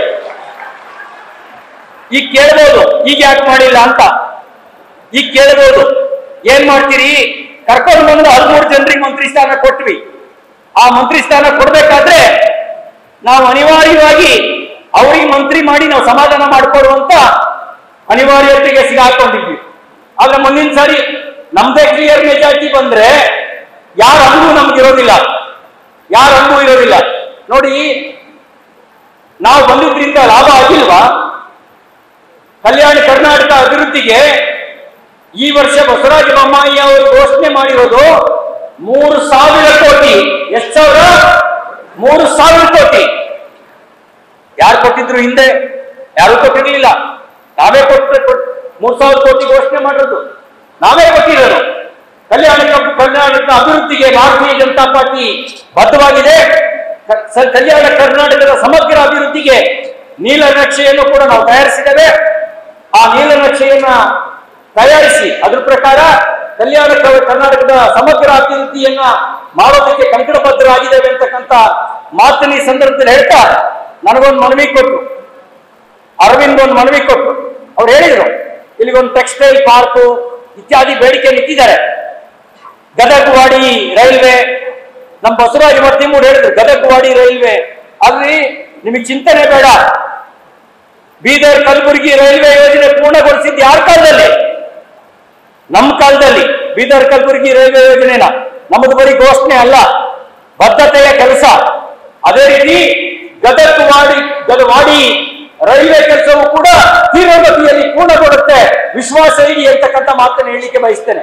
ಈಗ ಕೇಳ್ಬೋದು ಈಗ ಯಾಕೆ ಮಾಡಿಲ್ಲ ಅಂತ ಈಗ ಕೇಳ್ಬೋದು ಏನ್ ಮಾಡ್ತೀರಿ ಕರ್ಕೊಂಡು ಬಂದು ಹದಿಮೂರು ಜನರಿಗೆ ಮಂತ್ರಿ ಸ್ಥಾನ ಕೊಟ್ವಿ ಆ ಮಂತ್ರಿ ಸ್ಥಾನ ಕೊಡ್ಬೇಕಾದ್ರೆ ನಾವು ಅನಿವಾರ್ಯವಾಗಿ ಅವ್ರಿಗೆ ಮಂತ್ರಿ ಮಾಡಿ ನಾವು ಸಮಾಧಾನ ಮಾಡಿಕೊಡುವಂತ ಅನಿವಾರ್ಯತೆಗೆ ಸಿಗಾಕೊಂಡಿದ್ವಿ ಆದ್ರೆ ಮುಂದಿನ ಸಾರಿ ನಮ್ದೇ ಕ್ಲಿಯರ್ ಮೆಜಾರಿಟಿ ಬಂದ್ರೆ ಯಾರ ಹಂಗೂ ನಮ್ಗೆ ಇರೋದಿಲ್ಲ ಯಾರ ಹಂಗೂ ಇರೋದಿಲ್ಲ ನೋಡಿ ನಾವು ಬಂದಿದ್ರಿಂದ ಲಾಭ ಆಗಿಲ್ವಾ ಕಲ್ಯಾಣ ಕರ್ನಾಟಕ ಅಭಿವೃದ್ಧಿಗೆ ಈ ವರ್ಷ ಬಸವರಾಜ ಬೊಮ್ಮಾಯಿ ಅವರು ಘೋಷಣೆ ಮಾಡಿರೋದು ಮೂರು ಸಾವಿರ ಕೋಟಿ ಎಷ್ಟು ಸಾವಿರ ಮೂರು ಸಾವಿರ ಕೋಟಿ ಯಾರು ಕೊಟ್ಟಿದ್ರು ಹಿಂದೆ ಯಾರು ಕೊಟ್ಟಿರ್ಲಿಲ್ಲ ನಾವೇ ಕೊಟ್ಟು ಕೊಟ್- ಮೂರ್ ಸಾವಿರ ಕೋಟಿ ಘೋಷಣೆ ಮಾಡಿರೋದು ನಾವೇ ಕೊಟ್ಟಿರೋದು ಕಲ್ಯಾಣ ಕರ್ನಾಟಕ- ಕರ್ನಾಟಕದ ಅಭಿವೃದ್ಧಿಗೆ ಭಾರತೀಯ ಜನತಾ ಪಾರ್ಟಿ ಬದ್ಧವಾಗಿದೆ ಕ- ಸ- ಕಲ್ಯಾಣ ಕರ್ನಾಟಕದ ಸಮಗ್ರ ಅಭಿವೃದ್ಧಿಗೆ ನೀಲನಕ್ಷೆಯನ್ನು ಕೂಡ ನಾವು ತಯಾರಿಸಿದ್ದೇವೆ ಆ ನೀಲನಕ್ಷೆಯನ್ನ ತಯಾರಿಸಿ ಅದ್ರ ಪ್ರಕಾರ ಕಲ್ಯಾಣ ಕ- ಕರ್ನಾಟಕದ ಸಮಗ್ರ ಅಭಿವೃದ್ಧಿಯನ್ನ ಮಾಡೋದಕ್ಕೆ ಕಂಕಣಬದ್ಧರಾಗಿದ್ದೇವೆ ಅಂತಕ್ಕಂಥ ಮಾತನ್ನ ಈ ಸಂದರ್ಭದಲ್ಲಿ ಹೇಳ್ತಾ ನನಗೊಂದು ಮನವಿ ಕೊಟ್ಟರು ಅರವಿಂದ್ ಒಂದು ಮನವಿ ಕೊಟ್ಟರು ಅವ್ರು ಹೇಳಿದ್ರು ಇಲ್ಲಿಗೊಂದು ಟೆಕ್ಸ್ಟೈಲ್ ಪಾರ್ಕು ಇತ್ಯಾದಿ ಬೇಡಿಕೆ ಇಟ್ಟಿದ್ದಾರೆ ಗದಗವಾಡಿ ರೈಲ್ವೆ ನಮ್ಮ ಬಸವರಾಜ ಮತ್ತಿಮೂರು ಹೇಳಿದ್ರು ಗದಗವಾಡಿ ರೈಲ್ವೆ ಅಲ್ಲಿ ನಿಮಗೆ ಚಿಂತನೆ ಬೇಡ ಬೀದರ್ ಕಲಬುರಗಿ ರೈಲ್ವೆ ಯೋಜನೆ ಪೂರ್ಣಗೊಳಿಸಿದ್ದು ಯಾರ ಕಾಲದಲ್ಲಿ ನಮ್ಮ ಕಾಲದಲ್ಲಿ ಬೀದರ್ ಕಲಬುರಗಿ ರೈಲ್ವೆ ಯೋಜನೆನ ನಮ್ಮದು ಬರೀ ಘೋಷಣೆ ಅಲ್ಲ ಬದ್ಧತೆಯ ಕೆಲಸ ಅದೇ ರೀತಿ ಗದಗ ವಾಡಿ ಗದವಾಡಿ ರೈಲ್ವೆ ಕೆಲಸವೂ ಕೂಡ ತೀವ್ರಗತಿಯಲ್ಲಿ ಪೂರ್ಣಗೊಳ್ಳುತ್ತೆ ವಿಶ್ವಾಸ ಇಡಿ ಅಂತಕ್ಕಂಥ ಮಾತನ್ನು ಹೇಳಲಿಕ್ಕೆ ಬಯಸ್ತೇನೆ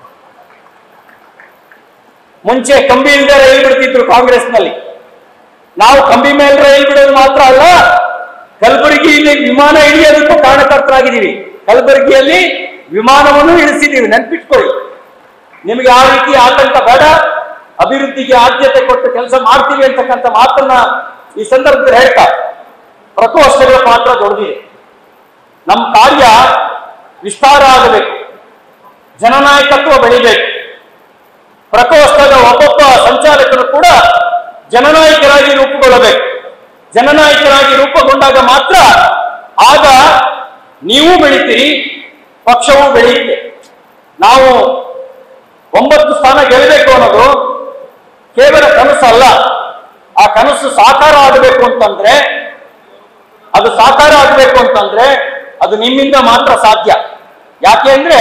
ಮುಂಚೆ ಕಂಬಿ ಇಲ್ಲದೆ ರೈಲು ಬಿಡ್ತಿದ್ರು ಕಾಂಗ್ರೆಸ್ನಲ್ಲಿ ನಾವು ಕಂಬಿ ಮೇಲೆ ರೈಲು ಬಿಡೋದು ಮಾತ್ರ ಅಲ್ಲ ಕಲಬುರಗಿಯಲ್ಲಿ ವಿಮಾನ ಇಳಿಯೋದಕ್ಕೂ ಕಾರಣಕರ್ತರಾಗಿದ್ದೀವಿ ಕಲಬುರಗಿಯಲ್ಲಿ ವಿಮಾನವನ್ನು ಇಳಿಸಿದ್ದೀವಿ ನೆನ್ಪಿಟ್ಕೊಳ್ಳಿ ನಿಮಗೆ ಆ ರೀತಿ ಆತಂಕ ಬೇಡ ಅಭಿವೃದ್ಧಿಗೆ ಆದ್ಯತೆ ಕೊಟ್ಟು ಕೆಲಸ ಮಾಡ್ತೀವಿ ಅಂತಕ್ಕಂಥ ಮಾತನ್ನ ಈ ಸಂದರ್ಭದಲ್ಲಿ ಹೇಳ್ತಾ ಪ್ರಕೋಷ್ಠಗಳ ಪಾತ್ರ ದೊಡ್ಡದಿದೆ ನಮ್ಮ ಕಾರ್ಯ ವಿಸ್ತಾರ ಆಗಬೇಕು ಜನನಾಯಕತ್ವ ಬೆಳಿಬೇಕು ಪ್ರಕೋಷ್ಠದ ಒಬ್ಬೊಬ್ಬ ಸಂಚಾಲಕರು ಕೂಡ ಜನನಾಯಕರಾಗಿ ರೂಪುಗೊಳ್ಳಬೇಕು ಜನನಾಯಕರಾಗಿ ರೂಪುಗೊಂಡಾಗ ಮಾತ್ರ ಆಗ ನೀವು ಬೆಳಿತೀರಿ ಪಕ್ಷವೂ ಬೆಳೆಯುತ್ತೆ ನಾವು ಒಂಬತ್ತು ಸ್ಥಾನ ಗೆಲ್ಲಬೇಕು ಅನ್ನೋದು ಕೇವಲ ಕನಸು ಅಲ್ಲ ಆ ಕನಸು ಸಾಕಾರ ಆಗಬೇಕು ಅಂತಂದ್ರೆ ಅದು ಸಾಕಾರ ಆಗಬೇಕು ಅಂತಂದ್ರೆ ಅದು ನಿಮ್ಮಿಂದ ಮಾತ್ರ ಸಾಧ್ಯ ಯಾಕೆ ಅಂದ್ರೆ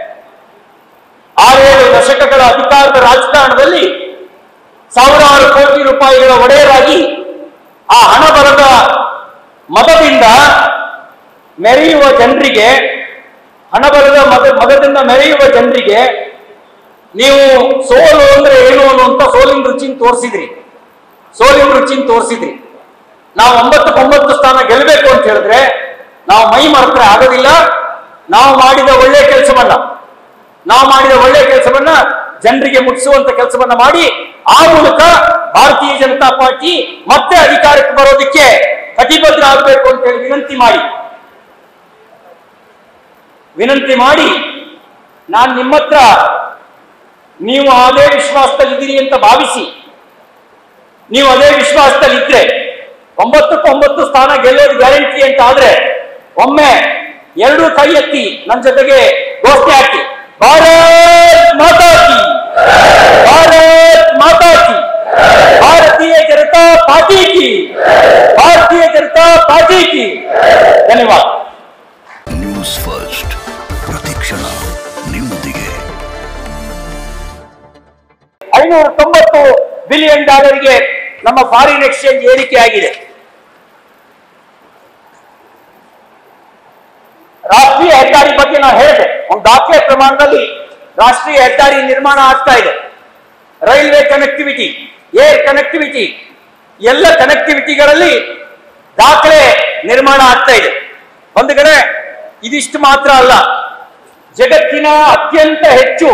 ಆರೇಳು ದಶಕಗಳ ಅಧಿಕಾರದ ರಾಜಕಾರಣದಲ್ಲಿ ಸಾವಿರಾರು ಕೋಟಿ ರೂಪಾಯಿಗಳ ಒಡೆಯರಾಗಿ ಆ ಹಣ ಬರದ ಮತದಿಂದ ಮೆರೆಯುವ ಜನರಿಗೆ ಹಣ ಬರದ ಮತ ಮತದಿಂದ ಮೆರೆಯುವ ಜನರಿಗೆ ನೀವು ಸೋಲು ಅಂದ್ರೆ ಏನು ಅನ್ನುವಂತ ಸೋಲಿನ ರುಚಿನ ತೋರಿಸಿದ್ರಿ ಸೋಲಿನ ರುಚಿನ ತೋರಿಸಿದ್ರಿ ನಾವು ಒಂಬತ್ತಕ್ಕೆ ಒಂಬತ್ತು ಸ್ಥಾನ ಗೆಲ್ಲಬೇಕು ಅಂತ ಹೇಳಿದ್ರೆ ನಾವು ಮೈ ಮರೆತ್ರೆ ಆಗೋದಿಲ್ಲ ನಾವು ಮಾಡಿದ ಒಳ್ಳೆ ಕೆಲಸವನ್ನ ನಾವು ಮಾಡಿದ ಒಳ್ಳೆ ಕೆಲಸವನ್ನ ಜನರಿಗೆ ಮುಟ್ಟಿಸುವಂತ ಕೆಲಸವನ್ನ ಮಾಡಿ ಆ ಮೂಲಕ ಭಾರತೀಯ ಜನತಾ ಪಾರ್ಟಿ ಮತ್ತೆ ಅಧಿಕಾರಕ್ಕೆ ಬರೋದಕ್ಕೆ ಕಟಿಬದ್ಧ ಆಗಬೇಕು ಅಂತ ಹೇಳಿ ವಿನಂತಿ ಮಾಡಿ ವಿನಂತಿ ಮಾಡಿ ನಾನು ನಿಮ್ಮ ಹತ್ರ ನೀವು ಅದೇ ವಿಶ್ವಾಸದಲ್ಲಿದ್ದೀರಿ ಅಂತ ಭಾವಿಸಿ ನೀವು ಅದೇ ವಿಶ್ವಾಸದಲ್ಲಿ ಇದ್ರೆ ಒಂಬತ್ತಕ್ಕೆ ಒಂಬತ್ತು ಸ್ಥಾನ ಗೆಲ್ಲೋದು ಗ್ಯಾರಂಟಿ ಅಂತ ಆದ್ರೆ ಒಮ್ಮೆ ಎರಡು ಕೈ ಎತ್ತಿ ನನ್ನ ಜೊತೆಗೆ ಘೋಷಣೆ ಹಾಕಿ ಭಾರತ್ ಮಾತಾ ಕಿ ಭಾರತ್ ಮಾತಾ ಕಿ ಭಾರತೀಯ ಜನತಾ ಪಾರ್ಟಿ ಕಿ ಭಾರತೀಯ ಜನತಾ ಪಾರ್ಟಿ ಕಿ ಧನ್ಯವಾದ ನ್ಯೂಸ್ ಫಸ್ಟ್ ಪ್ರತಿಕ್ಷಣ ನಿಮ್ಮೊಂದಿಗೆ ಐನೂರ ತೊಂಬತ್ತು ಬಿಲಿಯನ್ ಡಾಲರ್ಗೆ ನಮ್ಮ ಫಾರಿನ್ ಎಕ್ಸ್ಚೇಂಜ್ ಏರಿಕೆ ಆಗಿದೆ ರಾಷ್ಟ್ರೀಯ ಹೆದ್ದಾರಿ ಬಗ್ಗೆ ನಾನು ಹೇಳಿದೆ ಒಂದು ದಾಖಲೆ ಪ್ರಮಾಣದಲ್ಲಿ ರಾಷ್ಟ್ರೀಯ ಹೆದ್ದಾರಿ ನಿರ್ಮಾಣ ಆಗ್ತಾ ಇದೆ ರೈಲ್ವೆ ಕನೆಕ್ಟಿವಿಟಿ ಏರ್ ಕನೆಕ್ಟಿವಿಟಿ ಎಲ್ಲ ಕನೆಕ್ಟಿವಿಟಿಗಳಲ್ಲಿ ದಾಖಲೆ ನಿರ್ಮಾಣ ಆಗ್ತಾ ಇದೆ ಒಂದು ಕಡೆ ಇದಿಷ್ಟು ಮಾತ್ರ ಅಲ್ಲ ಜಗತ್ತಿನ ಅತ್ಯಂತ ಹೆಚ್ಚು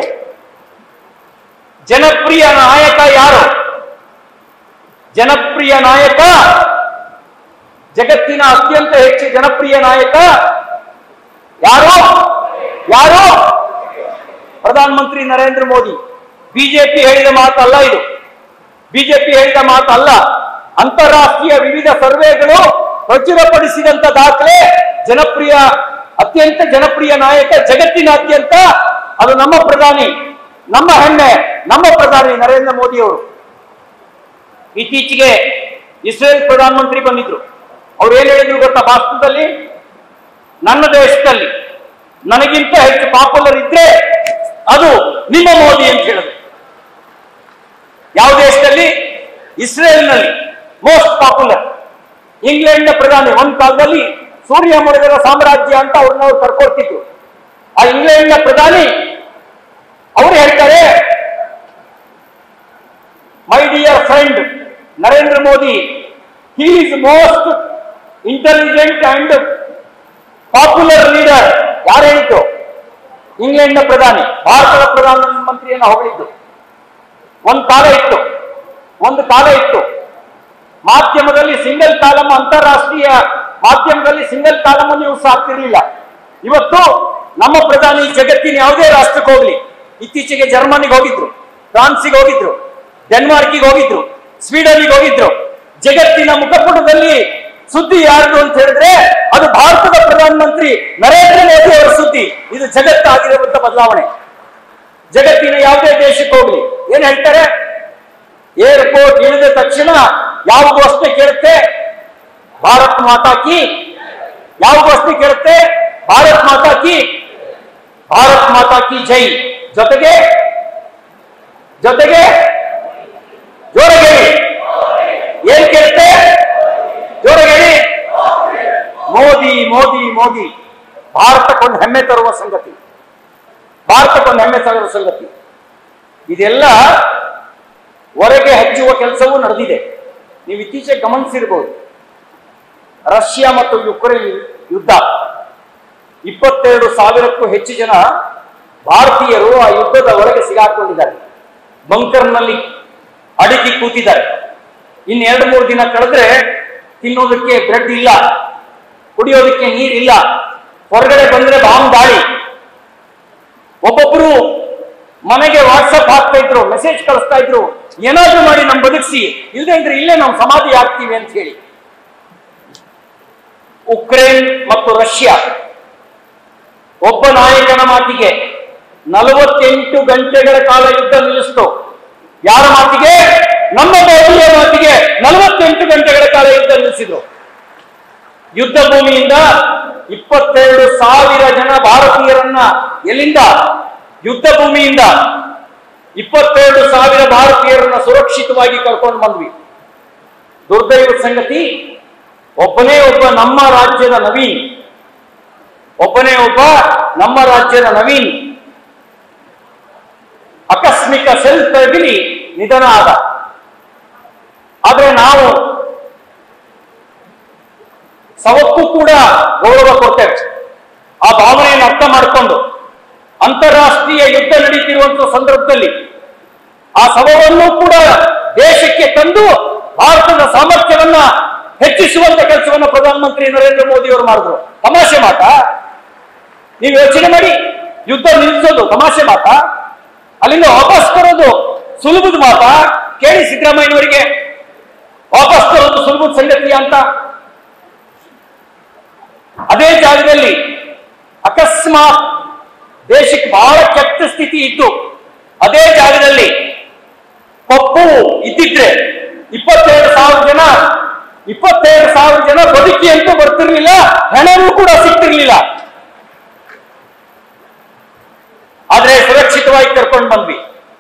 ಜನಪ್ರಿಯ ನಾಯಕ ಯಾರು ಜನಪ್ರಿಯ ನಾಯಕ ಜಗತ್ತಿನ ಅತ್ಯಂತ ಹೆಚ್ಚು ಜನಪ್ರಿಯ ನಾಯಕ ಯಾರು ಯಾರು ಪ್ರಧಾನಮಂತ್ರಿ ನರೇಂದ್ರ ಮೋದಿ ಬಿಜೆಪಿ ಹೇಳಿದ ಮಾತಲ್ಲ ಇದು ಬಿಜೆಪಿ ಹೇಳಿದ ಮಾತಲ್ಲ ಅಂತಾರಾಷ್ಟ್ರೀಯ ವಿವಿಧ ಸರ್ವೆಗಳು ಪ್ರಚುರಪಡಿಸಿದಂತ ದಾಖಲೆ ಜನಪ್ರಿಯ ಅತ್ಯಂತ ಜನಪ್ರಿಯ ನಾಯಕ ಜಗತ್ತಿನಾದ್ಯಂತ ಅದು ನಮ್ಮ ಪ್ರಧಾನಿ ನಮ್ಮ ಹೆಮ್ಮೆ ನಮ್ಮ ಪ್ರಧಾನಿ ನರೇಂದ್ರ ಮೋದಿ ಅವರು ಇತ್ತೀಚೆಗೆ ಇಸ್ರೇಲ್ ಪ್ರಧಾನಮಂತ್ರಿ ಬಂದಿದ್ರು ಅವ್ರು ಏನ್ ಹೇಳಿದ್ರು ಗೊತ್ತಾ ಭಾಷಣದಲ್ಲಿ ನನ್ನ ದೇಶದಲ್ಲಿ ನನಗಿಂತ ಹೆಚ್ಚು ಪಾಪ್ಯುಲರ್ ಇದ್ರೆ ಅದು ನಿಮ್ಮ ಮೋದಿ ಅಂತ ಹೇಳಿದ್ರು ಯಾವ ದೇಶದಲ್ಲಿ ಇಸ್ರೇಲ್ನಲ್ಲಿ ಮೋಸ್ಟ್ ಪಾಪ್ಯುಲರ್ ಇಂಗ್ಲೆಂಡ್ನ ಪ್ರಧಾನಿ ಒಂದ್ ಕಾಲದಲ್ಲಿ ಸೂರ್ಯ ಮುಳುಗರ ಸಾಮ್ರಾಜ್ಯ ಅಂತ ಅವ್ರನ್ನ ಅವ್ರು ಕರ್ಕೊಳ್ತಿದ್ರು ಆ ಇಂಗ್ಲೆಂಡ್ನ ಪ್ರಧಾನಿ ಅವರು ಹೇಳ್ತಾರೆ my dear friend Narendra Modi he is most intelligent and popular leader ಯಾರು ಹೇಳಿದ್ದು ಇಂಗ್ಲೆಂಡ್ನ ಪ್ರಧಾನಿ ಭಾರತದ ಪ್ರಧಾನಮಂತ್ರಿಯನ್ನು ಹೊಗಳಿದ್ದು ಒಂದು ಕಾಲ ಇತ್ತು ಒಂದು ಕಾಲ ಇತ್ತು ಮಾಧ್ಯಮದಲ್ಲಿ ಸಿಂಗಲ್ ಕಾಲಮ್ ಅಂತಾರಾಷ್ಟ್ರೀಯ ಮಾಧ್ಯಮದಲ್ಲಿ ಸಿಂಗಲ್ ಕಾಲಮ್ ನ್ಯೂಸ್ ಆಗ್ತಿರ್ಲಿಲ್ಲ ಇವತ್ತು ನಮ್ಮ ಪ್ರಧಾನಿ ಜಗತ್ತಿನ ಯಾವುದೇ ರಾಷ್ಟ್ರಕ್ಕೆ ಹೋಗ್ಲಿ ಇತ್ತೀಚೆಗೆ ಜರ್ಮನಿಗೆ ಹೋಗಿದ್ರು ಫ್ರಾನ್ಸಿಗೆ ಹೋಗಿದ್ರು ಡೆನ್ಮಾರ್ಕಿಗೆ ಹೋಗಿದ್ರು ಸ್ವೀಡನ್ಗೆ ಹೋಗಿದ್ರು ಜಗತ್ತಿನ ಮುಖಪುಟದಲ್ಲಿ ಸುದ್ದಿ ಯಾರ್ದು ಅಂತ ಹೇಳಿದ್ರೆ ಅದು ಭಾರತದ ಪ್ರಧಾನಮಂತ್ರಿ ನರೇಂದ್ರ ಮೋದಿ ಅವರ ಸುದ್ದಿ ಇದು ಜಗತ್ತಾಗಿರುವಂತ ಬದಲಾವಣೆ ಜಗತ್ತಿನ ಯಾವುದೇ ದೇಶಕ್ಕೆ ಹೋಗ್ಲಿ ಏನ್ ಹೇಳ್ತಾರೆ ಏರ್ಪೋರ್ಟ್ ಇಳಿದ ತಕ್ಷಣ ಯಾವ ಘೋಷಣೆ ಕೇಳುತ್ತೆ ಭಾರತ್ ಮಾತಾ ಕಿ ಯಾವ ಘೋಷಣೆ ಕೇಳುತ್ತೆ ಭಾರತ್ ಮಾತಾ ಕಿ ಭಾರತ್ ಮಾತಾ ಕಿ ಜೈ ಜೊತೆಗೆ ಜೊತೆಗೆ ಜೋರಾಗಿ ಹೇಳಿ ಏನ್ ಕೇಳುತ್ತೆ ಜೋರಾಗಿ ಹೇಳಿ ಮೋದಿ ಮೋದಿ ಮೋದಿ ಭಾರತಕ್ಕೊಂದು ಹೆಮ್ಮೆ ತರುವ ಸಂಗತಿ ಭಾರತಕ್ಕೊಂದು ಹೆಮ್ಮೆ ತರುವ ಸಂಗತಿ ಇದೆಲ್ಲ ಹೊರಗೆ ಹಚ್ಚುವ ಕೆಲಸವೂ ನಡೆದಿದೆ ನೀವು ಇತ್ತೀಚೆಗೆ ಗಮನಿಸಿರ್ಬೋದು ರಷ್ಯಾ ಮತ್ತು ಯುಕ್ರೇನ್ ಯುದ್ಧ ಇಪ್ಪತ್ತೆರಡು ಸಾವಿರಕ್ಕೂ ಹೆಚ್ಚು ಜನ ಭಾರತೀಯರು ಆ ಯುದ್ಧದ ಹೊರಗೆ ಸಿಗಾಕೊಂಡಿದ್ದಾರೆ ಬಂಕರ್ನಲ್ಲಿ ಅಡಗಿ ಕೂತಿದ್ದಾರೆ ಇನ್ನು ಎರಡು ಮೂರು ದಿನ ಕಳೆದ್ರೆ ತಿನ್ನೋದಕ್ಕೆ ಬ್ರೆಡ್ ಇಲ್ಲ ಕುಡಿಯೋದಕ್ಕೆ ನೀರಿಲ್ಲ ಹೊರಗಡೆ ಬಂದ್ರೆ ಬಾಂಬ್ ದಾಳಿ ಒಬ್ಬೊಬ್ರು ಮನೆಗೆ ವಾಟ್ಸಪ್ ಹಾಕ್ತಾ ಇದ್ರು ಮೆಸೇಜ್ ಕಳಿಸ್ತಾ ಇದ್ರು ಏನಾದ್ರೂ ಮಾಡಿ ನಮ್ ಬದುಕಿಸಿ ಇಲ್ಲದೆ ಇದ್ರೆ ಇಲ್ಲೇ ನಾವು ಸಮಾಧಿ ಆಗ್ತೀವಿ ಅಂತ ಹೇಳಿ ಉಕ್ರೇನ್ ಮತ್ತು ರಷ್ಯಾ ಒಬ್ಬ ನಾಯಕನ ಮಾತಿಗೆ ನಲವತ್ತೆಂಟು ಗಂಟೆಗಳ ಕಾಲ ಯುದ್ಧ ನಿಲ್ಲಿಸಿತು ಯಾರ ಮಾತಿಗೆ ನಮ್ಮ ಮೋದಿಯ ಮಾತಿಗೆ ನಲವತ್ತೆಂಟು ಗಂಟೆಗಳ ಕಾಲ ಯುದ್ಧ ನಿಲ್ಲಿಸಿದ್ರು ಯುದ್ಧ ಭೂಮಿಯಿಂದ ಇಪ್ಪತ್ತೆರಡು ಸಾವಿರ ಜನ ಭಾರತೀಯರನ್ನ ಎಲ್ಲಿಂದ ಯುದ್ಧ ಭೂಮಿಯಿಂದ ಇಪ್ಪತ್ತೆರಡು ಸಾವಿರ ಭಾರತೀಯರನ್ನ ಸುರಕ್ಷಿತವಾಗಿ ಕರ್ಕೊಂಡು ಬಂದ್ವಿ ದುರ್ದೈವದ ಸಂಗತಿ ಒಬ್ಬನೇ ಒಬ್ಬ ನಮ್ಮ ರಾಜ್ಯದ ನವೀನ್ ಒಬ್ಬನೇ ಒಬ್ಬ ನಮ್ಮ ರಾಜ್ಯದ ನವೀನ್ ಆಕಸ್ಮಿಕ ಸೆಲ್ ತಗಿಲಿ ನಿಧನ ಆದ ಆದ್ರೆ ನಾವು ಸವಕ್ಕೂ ಕೂಡ ಗೌರವ ಕೊಡ್ತೇವೆ ಆ ಭಾವನೆಯನ್ನು ಅರ್ಥ ಮಾಡಿಕೊಂಡು ಅಂತಾರಾಷ್ಟ್ರೀಯ ಯುದ್ಧ ನಡೀತಿರುವಂತಹ ಸಂದರ್ಭದಲ್ಲಿ ಆ ಶವವನ್ನು ಕೂಡ ದೇಶಕ್ಕೆ ತಂದು ಭಾರತದ ಸಾಮರ್ಥ್ಯವನ್ನ ಹೆಚ್ಚಿಸುವಂತ ಕೆಲಸವನ್ನ ಪ್ರಧಾನಮಂತ್ರಿ ನರೇಂದ್ರ ಮೋದಿ ಅವರು ಮಾಡಿದ್ರು ತಮಾಷೆ ಮಾತ ನೀವು ಯೋಚನೆ ಮಾಡಿ ಯುದ್ಧ ನಿಲ್ಲಿಸೋದು ತಮಾಷೆ ಮಾತ ಅಲ್ಲಿಂದ ವಾಪಸ್ ಬರೋದು ಸುಲಭದ ಮಾತ ಕೇಳಿ ಸಿದ್ದರಾಮಯ್ಯನವರಿಗೆ ವಾಪಸ್ ಬರೋದು ಸುಲಭದ ಸಂಗತಿ ಅಂತ ಅದೇ ಜಾಗದಲ್ಲಿ ಅಕಸ್ಮಾತ್ ದೇಶಕ್ಕೆ ಬಹಳ ಕೆಟ್ಟ ಸ್ಥಿತಿ ಇತ್ತು ಅದೇ ಜಾಗದಲ್ಲಿ ಪಪ್ಪು ಇದ್ದಿದ್ರೆ ಇಪ್ಪತ್ತೆರಡು ಸಾವಿರ ಜನ ಇಪ್ಪತ್ತೆರಡು ಸಾವಿರ ಜನ ಬದುಕಿ ಅಂತೂ ಬರ್ತಿರ್ಲಿಲ್ಲ ಹೆಣವೂ ಕೂಡ ಸಿಗ್ತಿರ್ಲಿಲ್ಲ ಆದ್ರೆ ಸುರಕ್ಷಿತವಾಗಿ ಕರ್ಕೊಂಡು ಬಂದ್ವಿ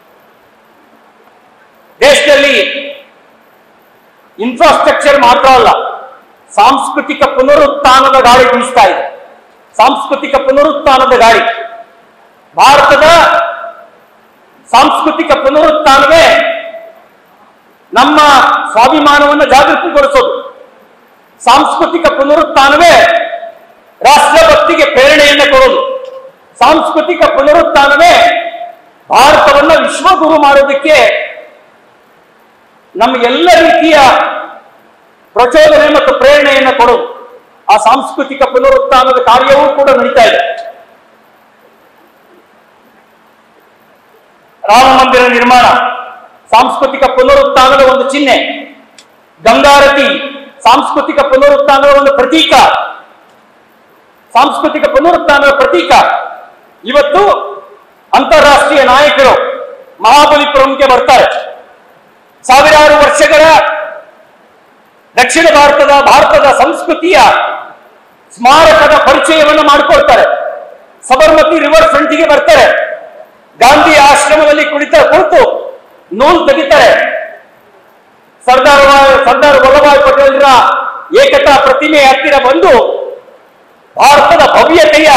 ದೇಶದಲ್ಲಿ ಇನ್ಫ್ರಾಸ್ಟ್ರಕ್ಚರ್ ಮಾತ್ರ ಅಲ್ಲ ಸಾಂಸ್ಕೃತಿಕ ಪುನರುತ್ಥಾನದ ಗಾಳಿ ಬೀಸ್ತಾ ಇದೆ ಸಾಂಸ್ಕೃತಿಕ ಪುನರುತ್ಥಾನದ ಗಾಳಿ ಭಾರತದ ಸಾಂಸ್ಕೃತಿಕ ಪುನರುತ್ಥಾನವೇ ನಮ್ಮ ಸ್ವಾಭಿಮಾನವನ್ನು ಜಾಗೃತಿಗೊಳಿಸೋದು ಸಾಂಸ್ಕೃತಿಕ ಪುನರುತ್ಥಾನವೇ ರಾಷ್ಟ್ರಭಕ್ತಿಗೆ ಪ್ರೇರಣೆಯನ್ನು ಕೊಡೋದು ಸಾಂಸ್ಕೃತಿಕ ಪುನರುತ್ಥಾನವೇ ಭಾರತವನ್ನ ವಿಶ್ವಗುರು ಮಾಡೋದಕ್ಕೆ ನಮಗೆಲ್ಲ ರೀತಿಯ ಪ್ರಚೋದನೆ ಮತ್ತು ಪ್ರೇರಣೆಯನ್ನು ಕೊಡೋದು ಆ ಸಾಂಸ್ಕೃತಿಕ ಪುನರುತ್ಥಾನದ ಕಾರ್ಯವೂ ಕೂಡ ನಡೀತಾ ಇದೆ ರಾಮ ಮಂದಿರ ನಿರ್ಮಾಣ ಸಾಂಸ್ಕೃತಿಕ ಪುನರುತ್ಥಾನದ ಒಂದು ಚಿಹ್ನೆ ಗಂಗಾರತಿ ಸಾಂಸ್ಕೃತಿಕ ಪುನರುತ್ಥಾನದ ಒಂದು ಪ್ರತೀಕ ಸಾಂಸ್ಕೃತಿಕ ಪುನರುತ್ಥಾನದ ಪ್ರತೀಕ ಇವತ್ತು ಅಂತಾರಾಷ್ಟ್ರೀಯ ನಾಯಕರು ಮಹಾಬಲಿಪುರಂಗೆ ಬರ್ತಾರೆ ಸಾವಿರಾರು ವರ್ಷಗಳ ದಕ್ಷಿಣ ಭಾರತದ ಭಾರತದ ಸಂಸ್ಕೃತಿಯ ಸ್ಮಾರಕದ ಪರಿಚಯವನ್ನು ಮಾಡಿಕೊಳ್ತಾರೆ ಸಬರ್ಮತಿ ರಿವರ್ ಫ್ರಂಟಿಗೆ ಬರ್ತಾರೆ ಗಾಂಧಿ ಆಶ್ರಮದಲ್ಲಿ ಕುಳಿತ ಕುಳಿತು ನೂಲು ತೆಗಿತಾರೆ ಸರ್ದಾರ್ ವ- ಸರ್ದಾರ್ ವಲ್ಲಭಾಯ್ ಪಟೇಲ್ರ ಏಕತಾ ಪ್ರತಿಮೆ ಹತ್ತಿರ ಬಂದು ಭಾರತದ ಭವ್ಯತೆಯ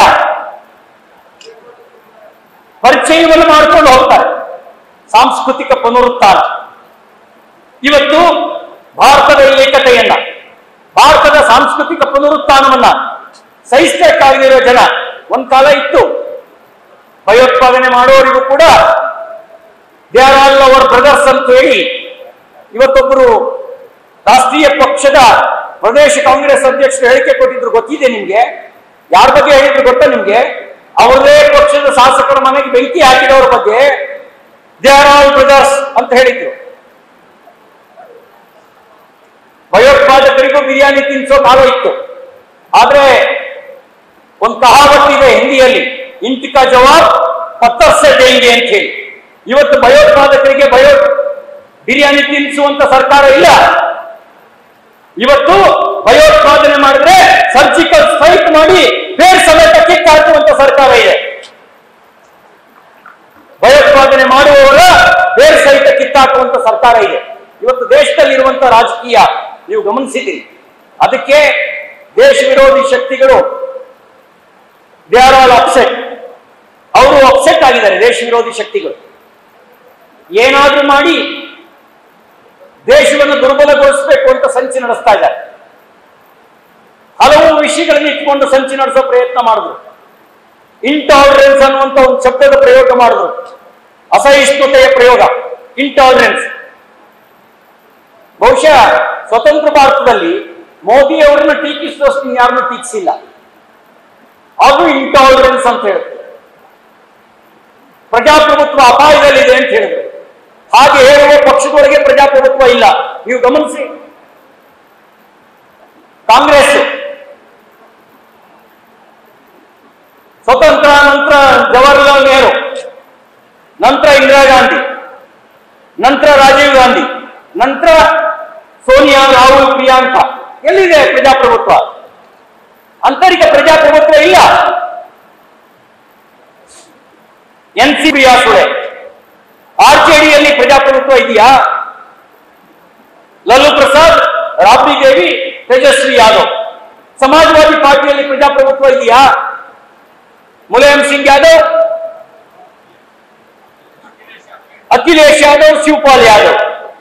ಪರಿಚಯವನ್ನು ಮಾಡಿಕೊಂಡು ಹೋಗ್ತಾರೆ ಸಾಂಸ್ಕೃತಿಕ ಪುನರುತ್ಥಾನ ಇವತ್ತು ಭಾರತದ ಈ ಏಕತೆಯನ್ನ ಭಾರತದ ಸಾಂಸ್ಕೃತಿಕ ಪುನರುತ್ಥಾನವನ್ನ ಸಹಿಸಬೇಕಾಗಿರೋ ಜನ ಒಂದ್ ಕಾಲ ಇತ್ತು ಭಯೋತ್ಪಾದನೆ ಮಾಡೋರಿಗೂ ಕೂಡ they are all our brothers ಅಂತ ಹೇಳಿ ಇವತ್ತೊಬ್ಬರು ರಾಷ್ಟ್ರೀಯ ಪಕ್ಷದ ಪ್ರದೇಶ ಕಾಂಗ್ರೆಸ್ ಅಧ್ಯಕ್ಷರು ಹೇಳಿಕೆ ಕೊಟ್ಟಿದ್ರು ಗೊತ್ತಿದೆ ನಿಮ್ಗೆ ಯಾರ ಬಗ್ಗೆ ಹೇಳಿದ್ರು ಗೊತ್ತಾ ನಿಮ್ಗೆ ಅವರದೇ ಪಕ್ಷದ ಶಾಸಕರ ಮನೆಗೆ ಬೆಂಕಿ ಹಾಕಿದವರ ಬಗ್ಗೆ ದೇ ಆರ್ ಆಲ್ ಬ್ರದರ್ಸ್ ಅಂತ ಹೇಳಿದ್ರು ಭಯೋತ್ಪಾದಕರಿಗೂ ಬಿರಿಯಾನಿ ತಿನ್ಸೋ ಕಾಲ ಇತ್ತು ಆದ್ರೆ ಒಂದು ಕಹಾವತ್ ಇದೆ ಹಿಂದಿಯಲ್ಲಿ ಇಂತಿಕ ಜವಾಬ್ ಪತ್ತರ್ಸೆ ದೇಂಗೆ ಅಂತ ಹೇಳಿ ಇವತ್ತು ಭಯೋತ್ಪಾದಕರಿಗೆ ಭಯೋ ಬಿರಿಯಾನಿ ತಿನ್ನಿಸುವಂತ ಸರ್ಕಾರ ಇಲ್ಲ ಇವತ್ತು ಭಯೋತ್ಪಾದನೆ ಮಾಡಿದ್ರೆ ಸರ್ಜಿಕಲ್ ಸ್ಟ್ರೈಕ್ ಮಾಡಿ ಬೇರೆ ಸಮೇತ ಕಿಕ್ ಹಾಕುವಂತ ಸರ್ಕಾರ ಇದೆ ಭಯೋತ್ಪಾದನೆ ಮಾಡುವವರ ಬೇರೆ ಸಹಿತ ಕಿತ್ತಾಕುವಂತ ಸರ್ಕಾರ ಇದೆ ಇವತ್ತು ದೇಶದಲ್ಲಿರುವಂತ ರಾಜಕೀಯ ನೀವು ಗಮನಿಸಿದ್ದೀರಿ ಅದಕ್ಕೆ ದೇಶ ವಿರೋಧಿ ಶಕ್ತಿಗಳು ದೇ ಆರ್ ಆಲ್ ಅಪ್ಸೆಟ್ ಅವರು ಅಪ್ಸೆಟ್ ಆಗಿದ್ದಾರೆ ದೇಶ ವಿರೋಧಿ ಶಕ್ತಿಗಳು ಏನಾದ್ರೂ ಮಾಡಿ ದೇಶವನ್ನು ದುರ್ಬಲಗೊಳಿಸಬೇಕು ಅಂತ ಸಂಚು ನಡೆಸ್ತಾ ಇದ್ದಾರೆ ಹಲವು ವಿಷಯಗಳನ್ನು ಇಟ್ಕೊಂಡು ಸಂಚು ನಡೆಸೋ ಪ್ರಯತ್ನ ಮಾಡಿದ್ರು ಇಂಟಾಲರೆನ್ಸ್ ಅನ್ನುವಂತ ಒಂದು ಶಬ್ದದ ಪ್ರಯೋಗ ಮಾಡಿದ್ರು ಅಸಹಿಷ್ಣುತೆಯ ಪ್ರಯೋಗ ಇಂಟಾಲರೆನ್ಸ್ ಬಹುಶಃ ಸ್ವತಂತ್ರ ಭಾರತದಲ್ಲಿ ಮೋದಿ ಅವರನ್ನ ಟೀಕಿಸುವಷ್ಟು ಯಾರನ್ನು ಟೀಕಿಸಿಲ್ಲ ಅದು ಇಂಟಾಲರೆನ್ಸ್ ಅಂತ ಹೇಳಿದ್ರು ಪ್ರಜಾಪ್ರಭುತ್ವ ಅಪಾಯದಲ್ಲಿದೆ ಅಂತ ಹೇಳಿದ್ರು ಹಾಗೆ ಹೇಳುವ ಪಕ್ಷದೊಳಗೆ ಪ್ರಜಾಪ್ರಭುತ್ವ ಇಲ್ಲ ನೀವು ಗಮನಿಸಿ ಕಾಂಗ್ರೆಸ್ ಸ್ವತಂತ್ರ ನಂತರ ಜವಾಹರ್ಲಾಲ್ ನೆಹರು ನಂತರ ಇಂದಿರಾ ಗಾಂಧಿ ನಂತರ ರಾಜೀವ್ ಗಾಂಧಿ ನಂತರ ಸೋನಿಯಾ ರಾಹುಲ್ ಪ್ರಿಯಾಂಕಾ ಎಲ್ಲಿದೆ ಪ್ರಜಾಪ್ರಭುತ್ವ ಆಂತರಿಕ ಪ್ರಜಾಪ್ರಭುತ್ವ ಇಲ್ಲ ಎನ್ ಸಿ ಬಿ ಸುಳೆ ಆರ್ಜೆಡಿಯಲ್ಲಿ ಪ್ರಜಾಪ್ರಭುತ್ವ ಇದೆಯಾ ಲಲ್ಲು ಪ್ರಸಾದ್ ರಾಬ್ಡಿ ದೇವಿ ತೇಜಸ್ವಿ ಯಾದವ್ ಸಮಾಜವಾದಿ ಪಾರ್ಟಿಯಲ್ಲಿ ಪ್ರಜಾಪ್ರಭುತ್ವ ಇದೆಯಾ ಮುಲಾಯಂ ಸಿಂಗ್ ಯಾದವ್ ಅಖಿಲೇಶ್ ಯಾದವ್ ಶಿವಪಾಲ್ ಯಾದವ್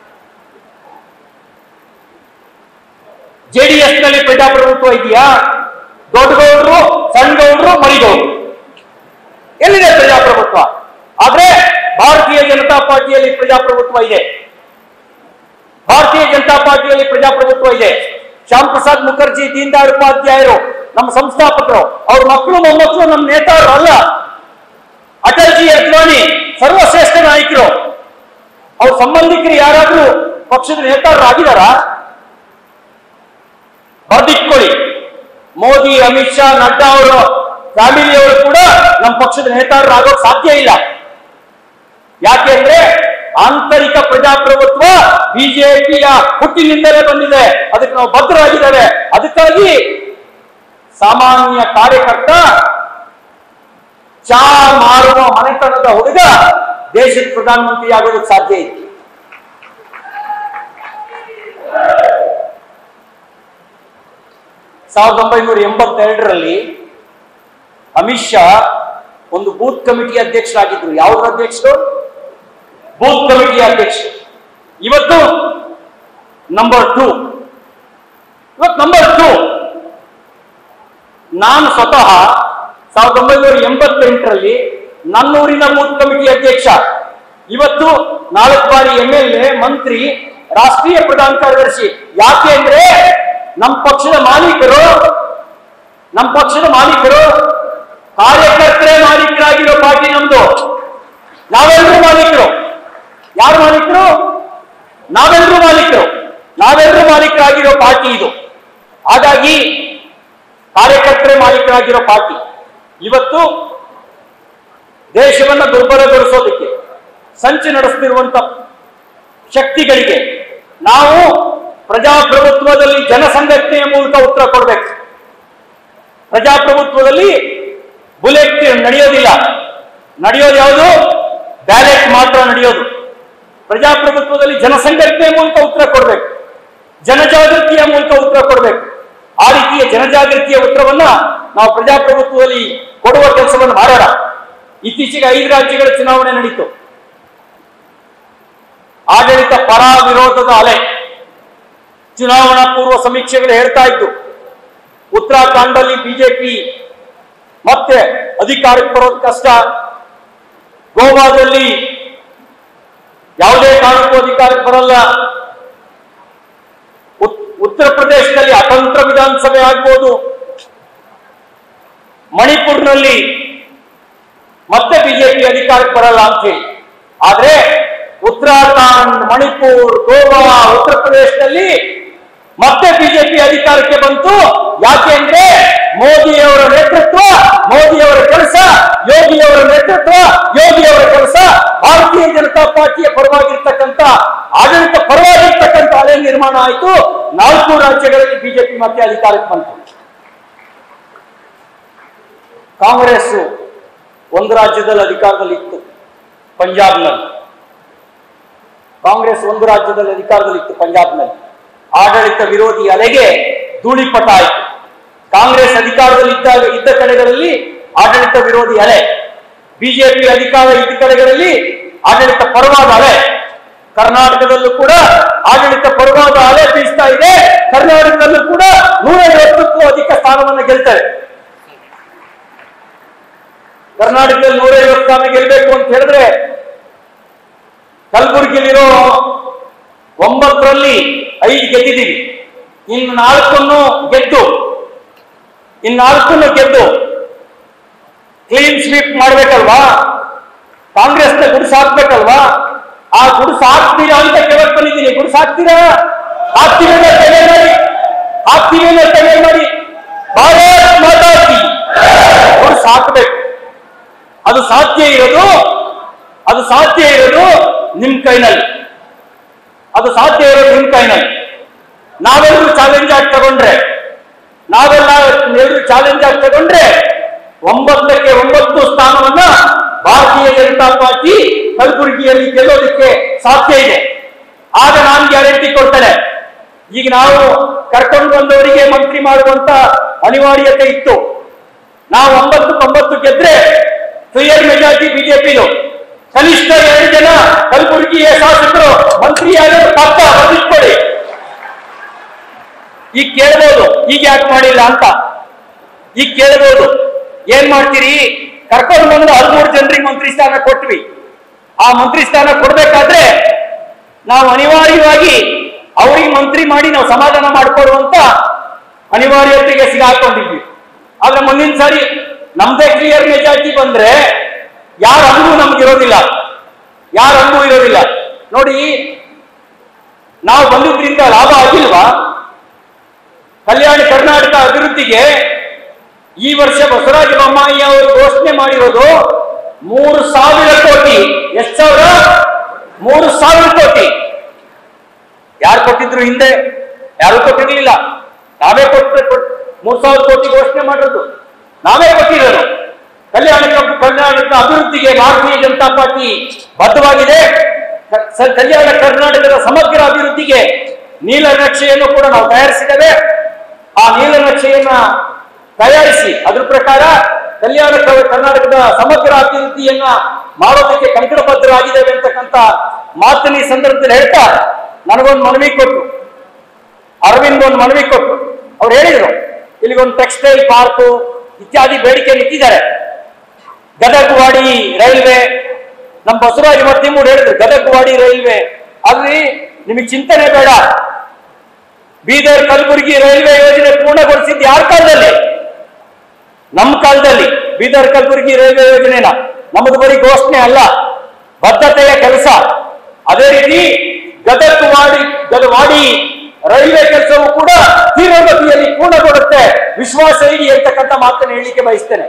ಜೆಡಿಎಸ್ ನಲ್ಲಿ ಪ್ರಜಾಪ್ರಭುತ್ವ ಇದೆಯಾ ದೊಡ್ಡಗೌಡರು ಸಣ್ಣಗೌಡರು ಮರಿಗೌಡರು ಎಲ್ಲಿದೆ ಪ್ರಜಾಪ್ರಭುತ್ವ ಆದ್ರೆ ಭಾರತೀಯ ಜನತಾ ಪಾರ್ಟಿಯಲ್ಲಿ ಪ್ರಜಾಪ್ರಭುತ್ವ ಇದೆ ಭಾರತೀಯ ಜನತಾ ಪಾರ್ಟಿಯಲ್ಲಿ ಪ್ರಜಾಪ್ರಭುತ್ವ ಇದೆ ಶ್ಯಾಮ್ ಪ್ರಸಾದ್ ಮುಖರ್ಜಿ ದೀನ್ ದಯಾಳ್ ಉಪಾಧ್ಯಾಯರು ನಮ್ಮ ಸಂಸ್ಥಾಪಕರು ಅವ್ರ ಮಕ್ಕಳು ಮೊಮ್ಮಕ್ಕಳು ನಮ್ಮ ನೇತಾರರು ಅಲ್ಲ ಅಟಲ್ಜಿ ಅದ್ವಾನಿ ಸರ್ವಶ್ರೇಷ್ಠ ನಾಯಕರು ಅವ್ರ ಸಂಬಂಧಿಕರು ಯಾರಾದ್ರೂ ಪಕ್ಷದ ನೇತಾರರು ಆಗಿದಾರಾ ಬದಿಟ್ಕೊಳ್ಳಿ ಮೋದಿ ಅಮಿತ್ ಶಾ ನಡ್ಡಾ ಅವರು ಫ್ಯಾಮಿಲಿಯವರು ಕೂಡ ನಮ್ಮ ಪಕ್ಷದ ನೇತಾರರು ಆಗೋಕ್ ಸಾಧ್ಯ ಇಲ್ಲ ಯಾಕೆಂದ್ರೆ ಆಂತರಿಕ ಪ್ರಜಾಪ್ರಭುತ್ವ ಬಿಜೆಪಿಯ ಹುಟ್ಟಿನಿಂದಲೇ ಬಂದಿದೆ ಅದಕ್ಕೆ ನಾವು ಬದ್ಧರಾಗಿದ್ದೇವೆ ಅದಕ್ಕಾಗಿ ಸಾಮಾನ್ಯ ಕಾರ್ಯಕರ್ತ ಚಾ ಮಾರುವ ಮನೆತನದ ಹುಡುಗ ದೇಶದ ಪ್ರಧಾನಮಂತ್ರಿ ಆಗೋದಕ್ಕೆ ಸಾಧ್ಯ ಇದೆ ಸಾವಿರದ ಒಂಬೈನೂರ ಎಂಬತ್ತೆರಡರಲ್ಲಿ ಅಮಿತ್ ಶಾ ಒಂದು ಬೂತ್ ಕಮಿಟಿ ಅಧ್ಯಕ್ಷರಾಗಿದ್ರು ಯಾವ ಅಧ್ಯಕ್ಷರು ಬೂತ್ ಕಮಿಟಿ ಅಧ್ಯಕ್ಷರು ಇವತ್ತು ನಂಬರ್ ಟೂ ಇವತ್ತು ನಂಬರ್ ಟೂ ನಾನು ಸ್ವತಃ ಸಾವಿರದ ಒಂಬೈನೂರ ಎಂಬತ್ತೆಂಟರಲ್ಲಿ ನನ್ನೂರಿನ ಬೂತ್ ಕಮಿಟಿ ಅಧ್ಯಕ್ಷ ಇವತ್ತು ನಾಲ್ಕು ಬಾರಿ ಎಂ ಎಲ್ ಎ ಮಂತ್ರಿ ರಾಷ್ಟ್ರೀಯ ಪ್ರಧಾನ ಕಾರ್ಯದರ್ಶಿ ಯಾಕೆ ಅಂದ್ರೆ ನಮ್ಮ ಪಕ್ಷದ ಮಾಲೀಕರು ನಮ್ಮ ಪಕ್ಷದ ಮಾಲೀಕರು ಕಾರ್ಯಕರ್ತರೇ ಮಾಲೀಕರಾಗಿರೋ ಪಾರ್ಟಿ ನಮ್ದು ನಾವೆಲ್ಲರೂ ಮಾಲೀಕರು ಯಾರು ಮಾಲೀಕರು ನಾವೆಲ್ಲರೂ ಮಾಲೀಕರು ನಾವೆಲ್ಲರೂ ಮಾಲೀಕರಾಗಿರೋ ಪಾರ್ಟಿ ಇದು ಹಾಗಾಗಿ ಕಾರ್ಯಕರ್ತರೇ ಮಾಲೀಕರಾಗಿರೋ ಪಾರ್ಟಿ ಇವತ್ತು ದೇಶವನ್ನ ದುರ್ಬಲಗೊಳಿಸೋದಕ್ಕೆ ಸಂಚು ನಡೆಸ್ತಿರುವಂತ ಶಕ್ತಿಗಳಿಗೆ ನಾವು ಪ್ರಜಾಪ್ರಭುತ್ವದಲ್ಲಿ ಜನಸಂಘಟನೆಯ ಮೂಲಕ ಉತ್ತರ ಕೊಡಬೇಕು ಪ್ರಜಾಪ್ರಭುತ್ವದಲ್ಲಿ ಬುಲೆಟ್ ನಡೆಯೋದಿಲ್ಲ ನಡೆಯೋದು ಯಾವುದು ಬ್ಯಾಲೆಟ್ ಮಾತ್ರ ನಡೆಯೋದು ಪ್ರಜಾಪ್ರಭುತ್ವದಲ್ಲಿ ಜನಸಂಘಟನೆಯ ಮೂಲಕ ಉತ್ತರ ಕೊಡಬೇಕು ಜನಜಾಗೃತಿಯ ಮೂಲಕ ಉತ್ತರ ಕೊಡಬೇಕು ಆ ರೀತಿಯ ಜನಜಾಗೃತಿಯ ಉತ್ತರವನ್ನ ನಾವು ಪ್ರಜಾಪ್ರಭುತ್ವದಲ್ಲಿ ಕೊಡುವ ಕೆಲಸವನ್ನು ಮಾಡೋಣ ಇತ್ತೀಚೆಗೆ ಐದು ರಾಜ್ಯಗಳ ಚುನಾವಣೆ ನಡೀತು ಆಡಳಿತ ಪರ ವಿರೋಧದ ಅಲೆ ಚುನಾವಣಾ ಪೂರ್ವ ಸಮೀಕ್ಷೆಗಳು ಹೇಳ್ತಾ ಇದ್ದು ಉತ್ತರಾಖಂಡಲ್ಲಿ ಬಿಜೆಪಿ ಮತ್ತೆ ಅಧಿಕಾರಕ್ಕೆ ಬರೋದು ಕಷ್ಟ ಗೋವಾದಲ್ಲಿ ಯಾವುದೇ ಕಾರಣಕ್ಕೂ ಅಧಿಕಾರಕ್ಕೆ ಬರಲ್ಲ ಉತ್- ಉತ್ತರ ಪ್ರದೇಶದಲ್ಲಿ ಅತಂತ್ರ ವಿಧಾನಸಭೆ ಆಗ್ಬೋದು ಮಣಿಪುರ್ನಲ್ಲಿ ಮತ್ತೆ ಬಿಜೆಪಿ ಅಧಿಕಾರಕ್ಕೆ ಬರಲ್ಲ ಅಂತ ಹೇಳಿ ಆದ್ರೆ ಉತ್ತರಾಖಂಡ್ ಮಣಿಪುರ್ ಗೋವಾ ಉತ್ತರ ಪ್ರದೇಶದಲ್ಲಿ ಮತ್ತೆ ಬಿಜೆಪಿ ಅಧಿಕಾರಕ್ಕೆ ಬಂತು ಯಾಕೆಂದ್ರೆ ಮೋದಿಯವರ ನೇತೃತ್ವ ಮೋದಿಯವರ ಕೆಲಸ ಯೋಗಿಯವರ ನೇತೃತ್ವ ಯೋಗಿಯವರ ಕೆಲಸ ಭಾರತೀಯ ಜನತಾ ಪಾರ್ಟಿಯ ಪರವಾಗಿರ್ತಕ್ಕಂಥ ಆಡಳಿತ ಪರವಾಗಿರ್ತಕ್ಕಂಥ ಅಲೆ ನಿರ್ಮಾಣ ಆಯಿತು ನಾಲ್ಕು ರಾಜ್ಯಗಳಲ್ಲಿ ಬಿಜೆಪಿ ಮತ್ತೆ ಅಧಿಕಾರಕ್ಕೆ ಬಂತು ಕಾಂಗ್ರೆಸ್ ಒಂದು ರಾಜ್ಯದಲ್ಲಿ ಅಧಿಕಾರದಲ್ಲಿ ಇತ್ತು ಪಂಜಾಬ್ನಲ್ಲಿ ಕಾಂಗ್ರೆಸ್ ಒಂದು ರಾಜ್ಯದಲ್ಲಿ ಅಧಿಕಾರದಲ್ಲಿ ಇತ್ತು ಪಂಜಾಬ್ನಲ್ಲಿ ಆಡಳಿತ ವಿರೋಧಿ ಅಲೆಗೆ ಧೂಳಿಪಟ ಆಯಿತು ಕಾಂಗ್ರೆಸ್ ಅಧಿಕಾರದಲ್ಲಿ ಇದ್ದಾಗ ಇದ್ದ ಕಡೆಗಳಲ್ಲಿ ಆಡಳಿತ ವಿರೋಧಿ ಅಲೆ ಬಿಜೆಪಿ ಅಧಿಕಾರ ಇದ್ದ ಕಡೆಗಳಲ್ಲಿ ಆಡಳಿತ ಪರವಾದ ಅಲೆ ಕರ್ನಾಟಕದಲ್ಲೂ ಕೂಡ ಆಡಳಿತ ಪರವಾದ ಅಲೆ ಬೀಸ್ತಾ ಇದೆ ಕರ್ನಾಟಕದಲ್ಲೂ ಕೂಡ ನೂರೈವತ್ತಕ್ಕೂ ಅಧಿಕ ಸ್ಥಾನವನ್ನು ಗೆಲ್ತಾರೆ ಕರ್ನಾಟಕದಲ್ಲಿ ನೂರೈವತ್ತು ಸ್ಥಾನ ಗೆಲ್ಬೇಕು ಅಂತ ಹೇಳಿದ್ರೆ ಕಲಬುರಗಿಲಿರೋ ಒಂಬತ್ತರಲ್ಲಿ ಐದು ಗೆದ್ದಿದ್ದೀವಿ ಇನ್ನು ನಾಲ್ಕನ್ನು ಗೆದ್ದು ಇನ್ನು ನಾಲ್ಕನ್ನು ಗೆದ್ದು ಕ್ಲೀನ್ ಸ್ವೀಪ್ ಮಾಡ್ಬೇಕಲ್ವಾ ಕಾಂಗ್ರೆಸ್ನ ಗುಡಿಸ್ ಹಾಕ್ಬೇಕಲ್ವಾ ಆ ಗುಡಿಸ್ ಹಾಕ್ತೀರಾ ಅಂತ ಕೇಳಕ್ ಬಂದಿದ್ದೀನಿ ಗುಡಿಸ್ ಹಾಕ್ತೀರಾ ಹಾಕ್ತೀವಿ ಅನ್ನೋ ತಲೆ ಮಾಡಿ ಹಾಕ್ತೀವಿ ಅನ್ನೋ ತಲೆ ಮಾಡಿ ಭಾರತ್ ಮಾತಾ ಕಿ ಗುಡಿಸ್ ಹಾಕ್ಬೇಕು ಅದು ಸಾಧ್ಯ ಇರೋದು ಅದು ಸಾಧ್ಯ ಇರೋದು ನಿಮ್ ಕೈನಲ್ಲಿ ಅದು ಸಾಧ್ಯ ಇರೋದು ನಿಮ್ ಕೈನಲ್ಲಿ ನಾವೆಲ್ಲರೂ ಚಾಲೆಂಜ್ ಆಗಿ ತಗೊಂಡ್ರೆ ನಾವೆಲ್ಲ ಎಲ್ಲರೂ ಚಾಲೆಂಜ್ ಆಗಿ ತಗೊಂಡ್ರೆ ಒಂಬತ್ತಕ್ಕೆ ಒಂಬತ್ತು ಸ್ಥಾನವನ್ನ ಭಾರತೀಯ ಜನತಾ ಪಾರ್ಟಿ ಕಲಬುರಗಿಯಲ್ಲಿ ಗೆಲ್ಲೋದಕ್ಕೆ ಸಾಧ್ಯ ಇದೆ ಆಗ ನಾನು ಗ್ಯಾರಂಟಿ ಕೊಡ್ತೇನೆ ಈಗ ನಾವು ಕರ್ಕೊಂಡು ಬಂದವರಿಗೆ ಮಂತ್ರಿ ಮಾಡುವಂತ ಅನಿವಾರ್ಯತೆ ಇತ್ತು ನಾವು ಒಂಬತ್ತು ಒಂಬತ್ತು ಗೆದ್ರೆ ಕ್ಲಿಯರ್ ಮೆಜಾರಿಟಿ ಬಿಜೆಪಿದು ಕನಿಷ್ಠ ಎರಡು ಜನ ಕಲಬುರಗಿಯ ಶಾಸಕರು ಮಂತ್ರಿಯಾಗಲು ಪಕ್ಕ ಬರೆದಿಟ್ಕೊಳ್ಳಿ ಈಗ ಕೇಳ್ಬೋದು ಈಗ ಯಾಕೆ ಮಾಡಿಲ್ಲ ಅಂತ ಈಗ ಕೇಳ್ಬೋದು ಏನ್ ಮಾಡ್ತೀರಿ ಕರ್ಕೊಂಡು ಬಂದು ಹದಿಮೂರು ಜನರಿಗೆ ಮಂತ್ರಿ ಸ್ಥಾನ ಕೊಟ್ವಿ ಆ ಮಂತ್ರಿ ಸ್ಥಾನ ಕೊಡ್ಬೇಕಾದ್ರೆ ನಾವು ಅನಿವಾರ್ಯವಾಗಿ ಅವ್ರಿಗೆ ಮಂತ್ರಿ ಮಾಡಿ ನಾವು ಸಮಾಧಾನ ಮಾಡ್ಕೊಡುವಂತ ಅನಿವಾರ್ಯತೆಗೆ ಸಿಗಾಕೊಂಡಿದ್ವಿ ಆದ್ರೆ ಮುಂದಿನ ಸಾರಿ ನಮ್ದೇ ಕ್ಲಿಯರ್ ಮೆಜಾರಿಟಿ ಬಂದ್ರೆ ಯಾರ ಹಂಗು ನಮ್ಗೆ ಇರೋದಿಲ್ಲ ಯಾರ ಹಂಗು ಇರೋದಿಲ್ಲ ನೋಡಿ ನಾವು ಬಂದಿದ್ರಿಂದ ಲಾಭ ಆಗಿಲ್ವಾ ಕಲ್ಯಾಣ ಕರ್ನಾಟಕ ಅಭಿವೃದ್ಧಿಗೆ ಈ ವರ್ಷ ಬಸವರಾಜ ಬೊಮ್ಮಾಯಿ ಅವರು ಘೋಷಣೆ ಮಾಡಿರೋದು ಮೂರು ಸಾವಿರ ಕೋಟಿ ಎಷ್ಟು ಸಾವಿರ ಮೂರು ಸಾವಿರ ಕೋಟಿ ಯಾರು ಕೊಟ್ಟಿದ್ರು ಹಿಂದೆ ಯಾರು ಕೊಟ್ಟಿರ್ಲಿಲ್ಲ ನಾವೇ ಕೊಟ್ಟು ಕೊಟ್- ಮೂರು ಸಾವಿರ ಕೋಟಿ ಘೋಷಣೆ ಮಾಡಿರೋದು ನಾವೇ ಕೊಟ್ಟಿರೋದು ಕಲ್ಯಾಣ ಕ- ಕರ್ನಾಟಕ ಅಭಿವೃದ್ಧಿಗೆ ಭಾರತೀಯ ಜನತಾ ಪಾರ್ಟಿ ಬದ್ಧವಾಗಿದೆ ಕ- ಸ- ಕಲ್ಯಾಣ ಕರ್ನಾಟಕದ ಸಮಗ್ರ ಅಭಿವೃದ್ಧಿಗೆ ನೀಲನಕ್ಷೆಯನ್ನು ಕೂಡ ನಾವು ತಯಾರಿಸಿದ್ದೇವೆ ಆ ನೀಲನಕ್ಷೆಯನ್ನ ತಯಾರಿಸಿ ಅದ್ರ ಪ್ರಕಾರ ಕಲ್ಯಾಣ ಕ- ಕರ್ನಾಟಕದ ಸಮಗ್ರ ಅಭಿವೃದ್ಧಿಯನ್ನ ಮಾಡೋದಕ್ಕೆ ಕಂಕಣಬದ್ಧರಾಗಿದ್ದೇವೆ ಅಂತಕ್ಕಂಥ ಮಾತನ್ನ ಈ ಸಂದರ್ಭದಲ್ಲಿ ಹೇಳ್ತಾ ನನಗೊಂದು ಮನವಿ ಕೊಟ್ಟರು ಅರವಿಂದ್ ಒಂದು ಮನವಿ ಕೊಟ್ಟರು ಅವ್ರು ಹೇಳಿದ್ರು ಇಲ್ಲಿಗೊಂದು ಟೆಕ್ಸ್ಟೈಲ್ ಪಾರ್ಕು ಇತ್ಯಾದಿ ಬೇಡಿಕೆ ಇಟ್ಟಿದ್ದಾರೆ ಗದಗವಾಡಿ ರೈಲ್ವೆ ನಮ್ಮ ಬಸವರಾಜ ಮತ್ತಿಮೂರು ಹೇಳಿದ್ರು ಗದಗವಾಡಿ ರೈಲ್ವೆ ಅಲ್ಲಿ ನಿಮಗೆ ಚಿಂತನೆ ಬೇಡ ಬೀದರ್ ಕಲಬುರಗಿ ರೈಲ್ವೆ ಯೋಜನೆ ಪೂರ್ಣಗೊಳಿಸಿದ್ದು ಯಾರ ಕಾಲದಲ್ಲಿ ನಮ್ಮ ಕಾಲದಲ್ಲಿ ಬೀದರ್ ಕಲಬುರಗಿ ರೈಲ್ವೆ ಯೋಜನೆನ ನಮ್ಮದು ಬರೀ ಘೋಷಣೆ ಅಲ್ಲ ಬದ್ಧತೆಯ ಕೆಲಸ ಅದೇ ರೀತಿ ಗದಗ ವಾಡಿ ಗದವಾಡಿ ರೈಲ್ವೆ ಕೆಲಸವೂ ಕೂಡ ತೀವ್ರಗತಿಯಲ್ಲಿ ಪೂರ್ಣಗೊಳ್ಳುತ್ತೆ ವಿಶ್ವಾಸ ಇಡಿ ಅಂತಕ್ಕಂಥ ಮಾತನ್ನು ಹೇಳಲಿಕ್ಕೆ ಬಯಸ್ತೇನೆ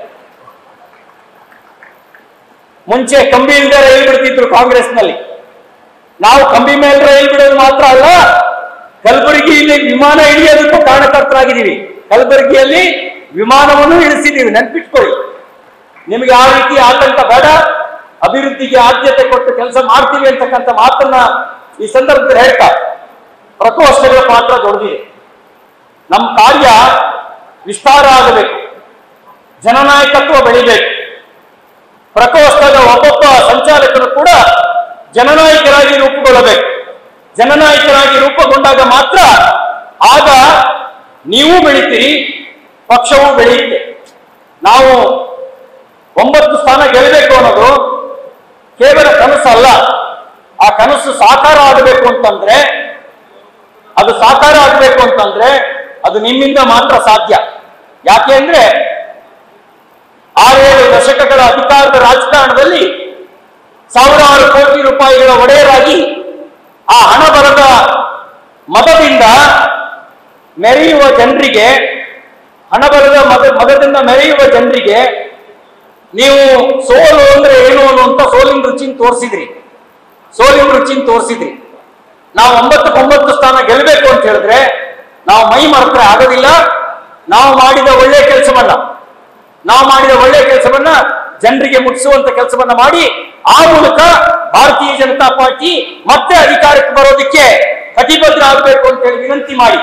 ಮುಂಚೆ ಕಂಬಿ ಇಲ್ಲದೆ ರೈಲು ಬಿಡ್ತಿದ್ರು ಕಾಂಗ್ರೆಸ್ನಲ್ಲಿ ನಾವು ಕಂಬಿ ಮೇಲೆ ರೈಲು ಬಿಡೋದು ಮಾತ್ರ ಅಲ್ಲ ಕಲಬುರಗಿಯಲ್ಲಿ ವಿಮಾನ ಇಳಿಯೋದಕ್ಕೂ ಕಾರಣಕರ್ತರಾಗಿದ್ದೀವಿ ಕಲಬುರಗಿಯಲ್ಲಿ ವಿಮಾನವನ್ನು ಇಳಿಸಿದ್ದೀವಿ ನೆನ್ಪಿಟ್ಕೊಳ್ಳಿ ನಿಮಗೆ ಆ ರೀತಿ ಆತಂಕ ಬೇಡ ಅಭಿವೃದ್ಧಿಗೆ ಆದ್ಯತೆ ಕೊಟ್ಟು ಕೆಲಸ ಮಾಡ್ತೀವಿ ಅಂತಕ್ಕಂಥ ಮಾತನ್ನ ಈ ಸಂದರ್ಭದಲ್ಲಿ ಹೇಳ್ತಾ ಪ್ರಕೋಷ್ಠಗಳ ಪಾತ್ರ ದೊಡ್ಡದಿದೆ ನಮ್ಮ ಕಾರ್ಯ ವಿಸ್ತಾರ ಆಗಬೇಕು ಜನನಾಯಕತ್ವ ಬೆಳಿಬೇಕು ಪ್ರಕೋಷ್ಠದ ಒಬ್ಬೊಬ್ಬ ಸಂಚಾಲಕರು ಕೂಡ ಜನನಾಯಕರಾಗಿ ರೂಪುಗೊಳ್ಳಬೇಕು ಜನನಾಯಕರಾಗಿ ರೂಪುಗೊಂಡಾಗ ಮಾತ್ರ ಆಗ ನೀವು ಬೆಳಿತೀರಿ ಪಕ್ಷವೂ ಬೆಳೆಯುತ್ತೆ ನಾವು ಒಂಬತ್ತು ಸ್ಥಾನ ಗೆಲ್ಲಬೇಕು ಅನ್ನೋದು ಕೇವಲ ಕನಸು ಅಲ್ಲ ಆ ಕನಸು ಸಾಕಾರ ಆಗಬೇಕು ಅಂತಂದ್ರೆ ಅದು ಸಾಕಾರ ಆಗಬೇಕು ಅಂತಂದ್ರೆ ಅದು ನಿಮ್ಮಿಂದ ಮಾತ್ರ ಸಾಧ್ಯ ಯಾಕೆ ಅಂದ್ರೆ ಆರೇಳು ದಶಕಗಳ ಅಧಿಕಾರದ ರಾಜಕಾರಣದಲ್ಲಿ ಸಾವಿರಾರು ಕೋಟಿ ರೂಪಾಯಿಗಳ ಒಡೆಯರಾಗಿ ಆ ಹಣ ಬರದ ಮತದಿಂದ ಮೆರೆಯುವ ಜನರಿಗೆ ಹಣ ಬರದ ಮತ ಮತದಿಂದ ಮೆರೆಯುವ ಜನರಿಗೆ ನೀವು ಸೋಲು ಅಂದ್ರೆ ಏನು ಅನ್ನುವಂತ ಸೋಲಿನ ರುಚಿನ ತೋರಿಸಿದ್ರಿ ಸೋಲಿನ ರುಚಿನ ತೋರಿಸಿದ್ರಿ ನಾವು ಒಂಬತ್ತಕ್ಕೆ ಒಂಬತ್ತು ಸ್ಥಾನ ಗೆಲ್ಲಬೇಕು ಅಂತ ಹೇಳಿದ್ರೆ ನಾವು ಮೈ ಮರೆತ್ರೆ ಆಗೋದಿಲ್ಲ ನಾವು ಮಾಡಿದ ಒಳ್ಳೆ ಕೆಲಸವನ್ನ ನಾವು ಮಾಡಿದ ಒಳ್ಳೆ ಕೆಲಸವನ್ನ ಜನರಿಗೆ ಮುಟ್ಟಿಸುವಂತ ಕೆಲಸವನ್ನ ಮಾಡಿ ಆ ಮೂಲಕ ಭಾರತೀಯ ಜನತಾ ಪಾರ್ಟಿ ಮತ್ತೆ ಅಧಿಕಾರಕ್ಕೆ ಬರೋದಕ್ಕೆ ಕಟಿಬದ್ಧ ಆಗಬೇಕು ಅಂತ ಹೇಳಿ ವಿನಂತಿ ಮಾಡಿ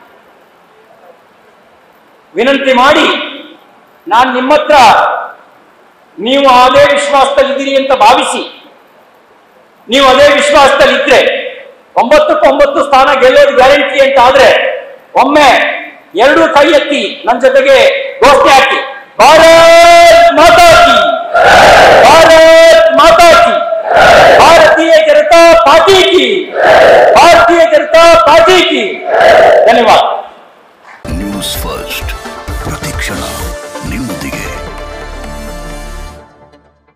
ವಿನಂತಿ ಮಾಡಿ ನಾನು ನಿಮ್ಮ ಹತ್ರ ನೀವು ಅದೇ ವಿಶ್ವಾಸದಲ್ಲಿದ್ದೀರಿ ಅಂತ ಭಾವಿಸಿ ನೀವು ಅದೇ ವಿಶ್ವಾಸದಲ್ಲಿ ಇದ್ರೆ ಒಂಬತ್ತಕ್ಕೆ ಒಂಬತ್ತು ಸ್ಥಾನ ಗೆಲ್ಲೋದು ಗ್ಯಾರಂಟಿ ಅಂತ ಆದ್ರೆ ಒಮ್ಮೆ ಎರಡು ಕೈ ಎತ್ತಿ ನನ್ನ ಜೊತೆಗೆ ಘೋಷಣೆ ಹಾಕಿ ಭಾರತ್ ಮಾತಾ ಕಿ ಭಾರತ್ ಮಾತಾ ಕಿ ಭಾರತೀಯ ಜನತಾ ಪಾರ್ಟಿ ಕಿ ಭಾರತೀಯ ಜನತಾ ಪಾರ್ಟಿ ಕಿ ಧನ್ಯವಾದ ನ್ಯೂಸ್ ಫಸ್ಟ್ ಪ್ರತಿಕ್ಷಣ ನಿಮ್ಮೊಂದಿಗೆ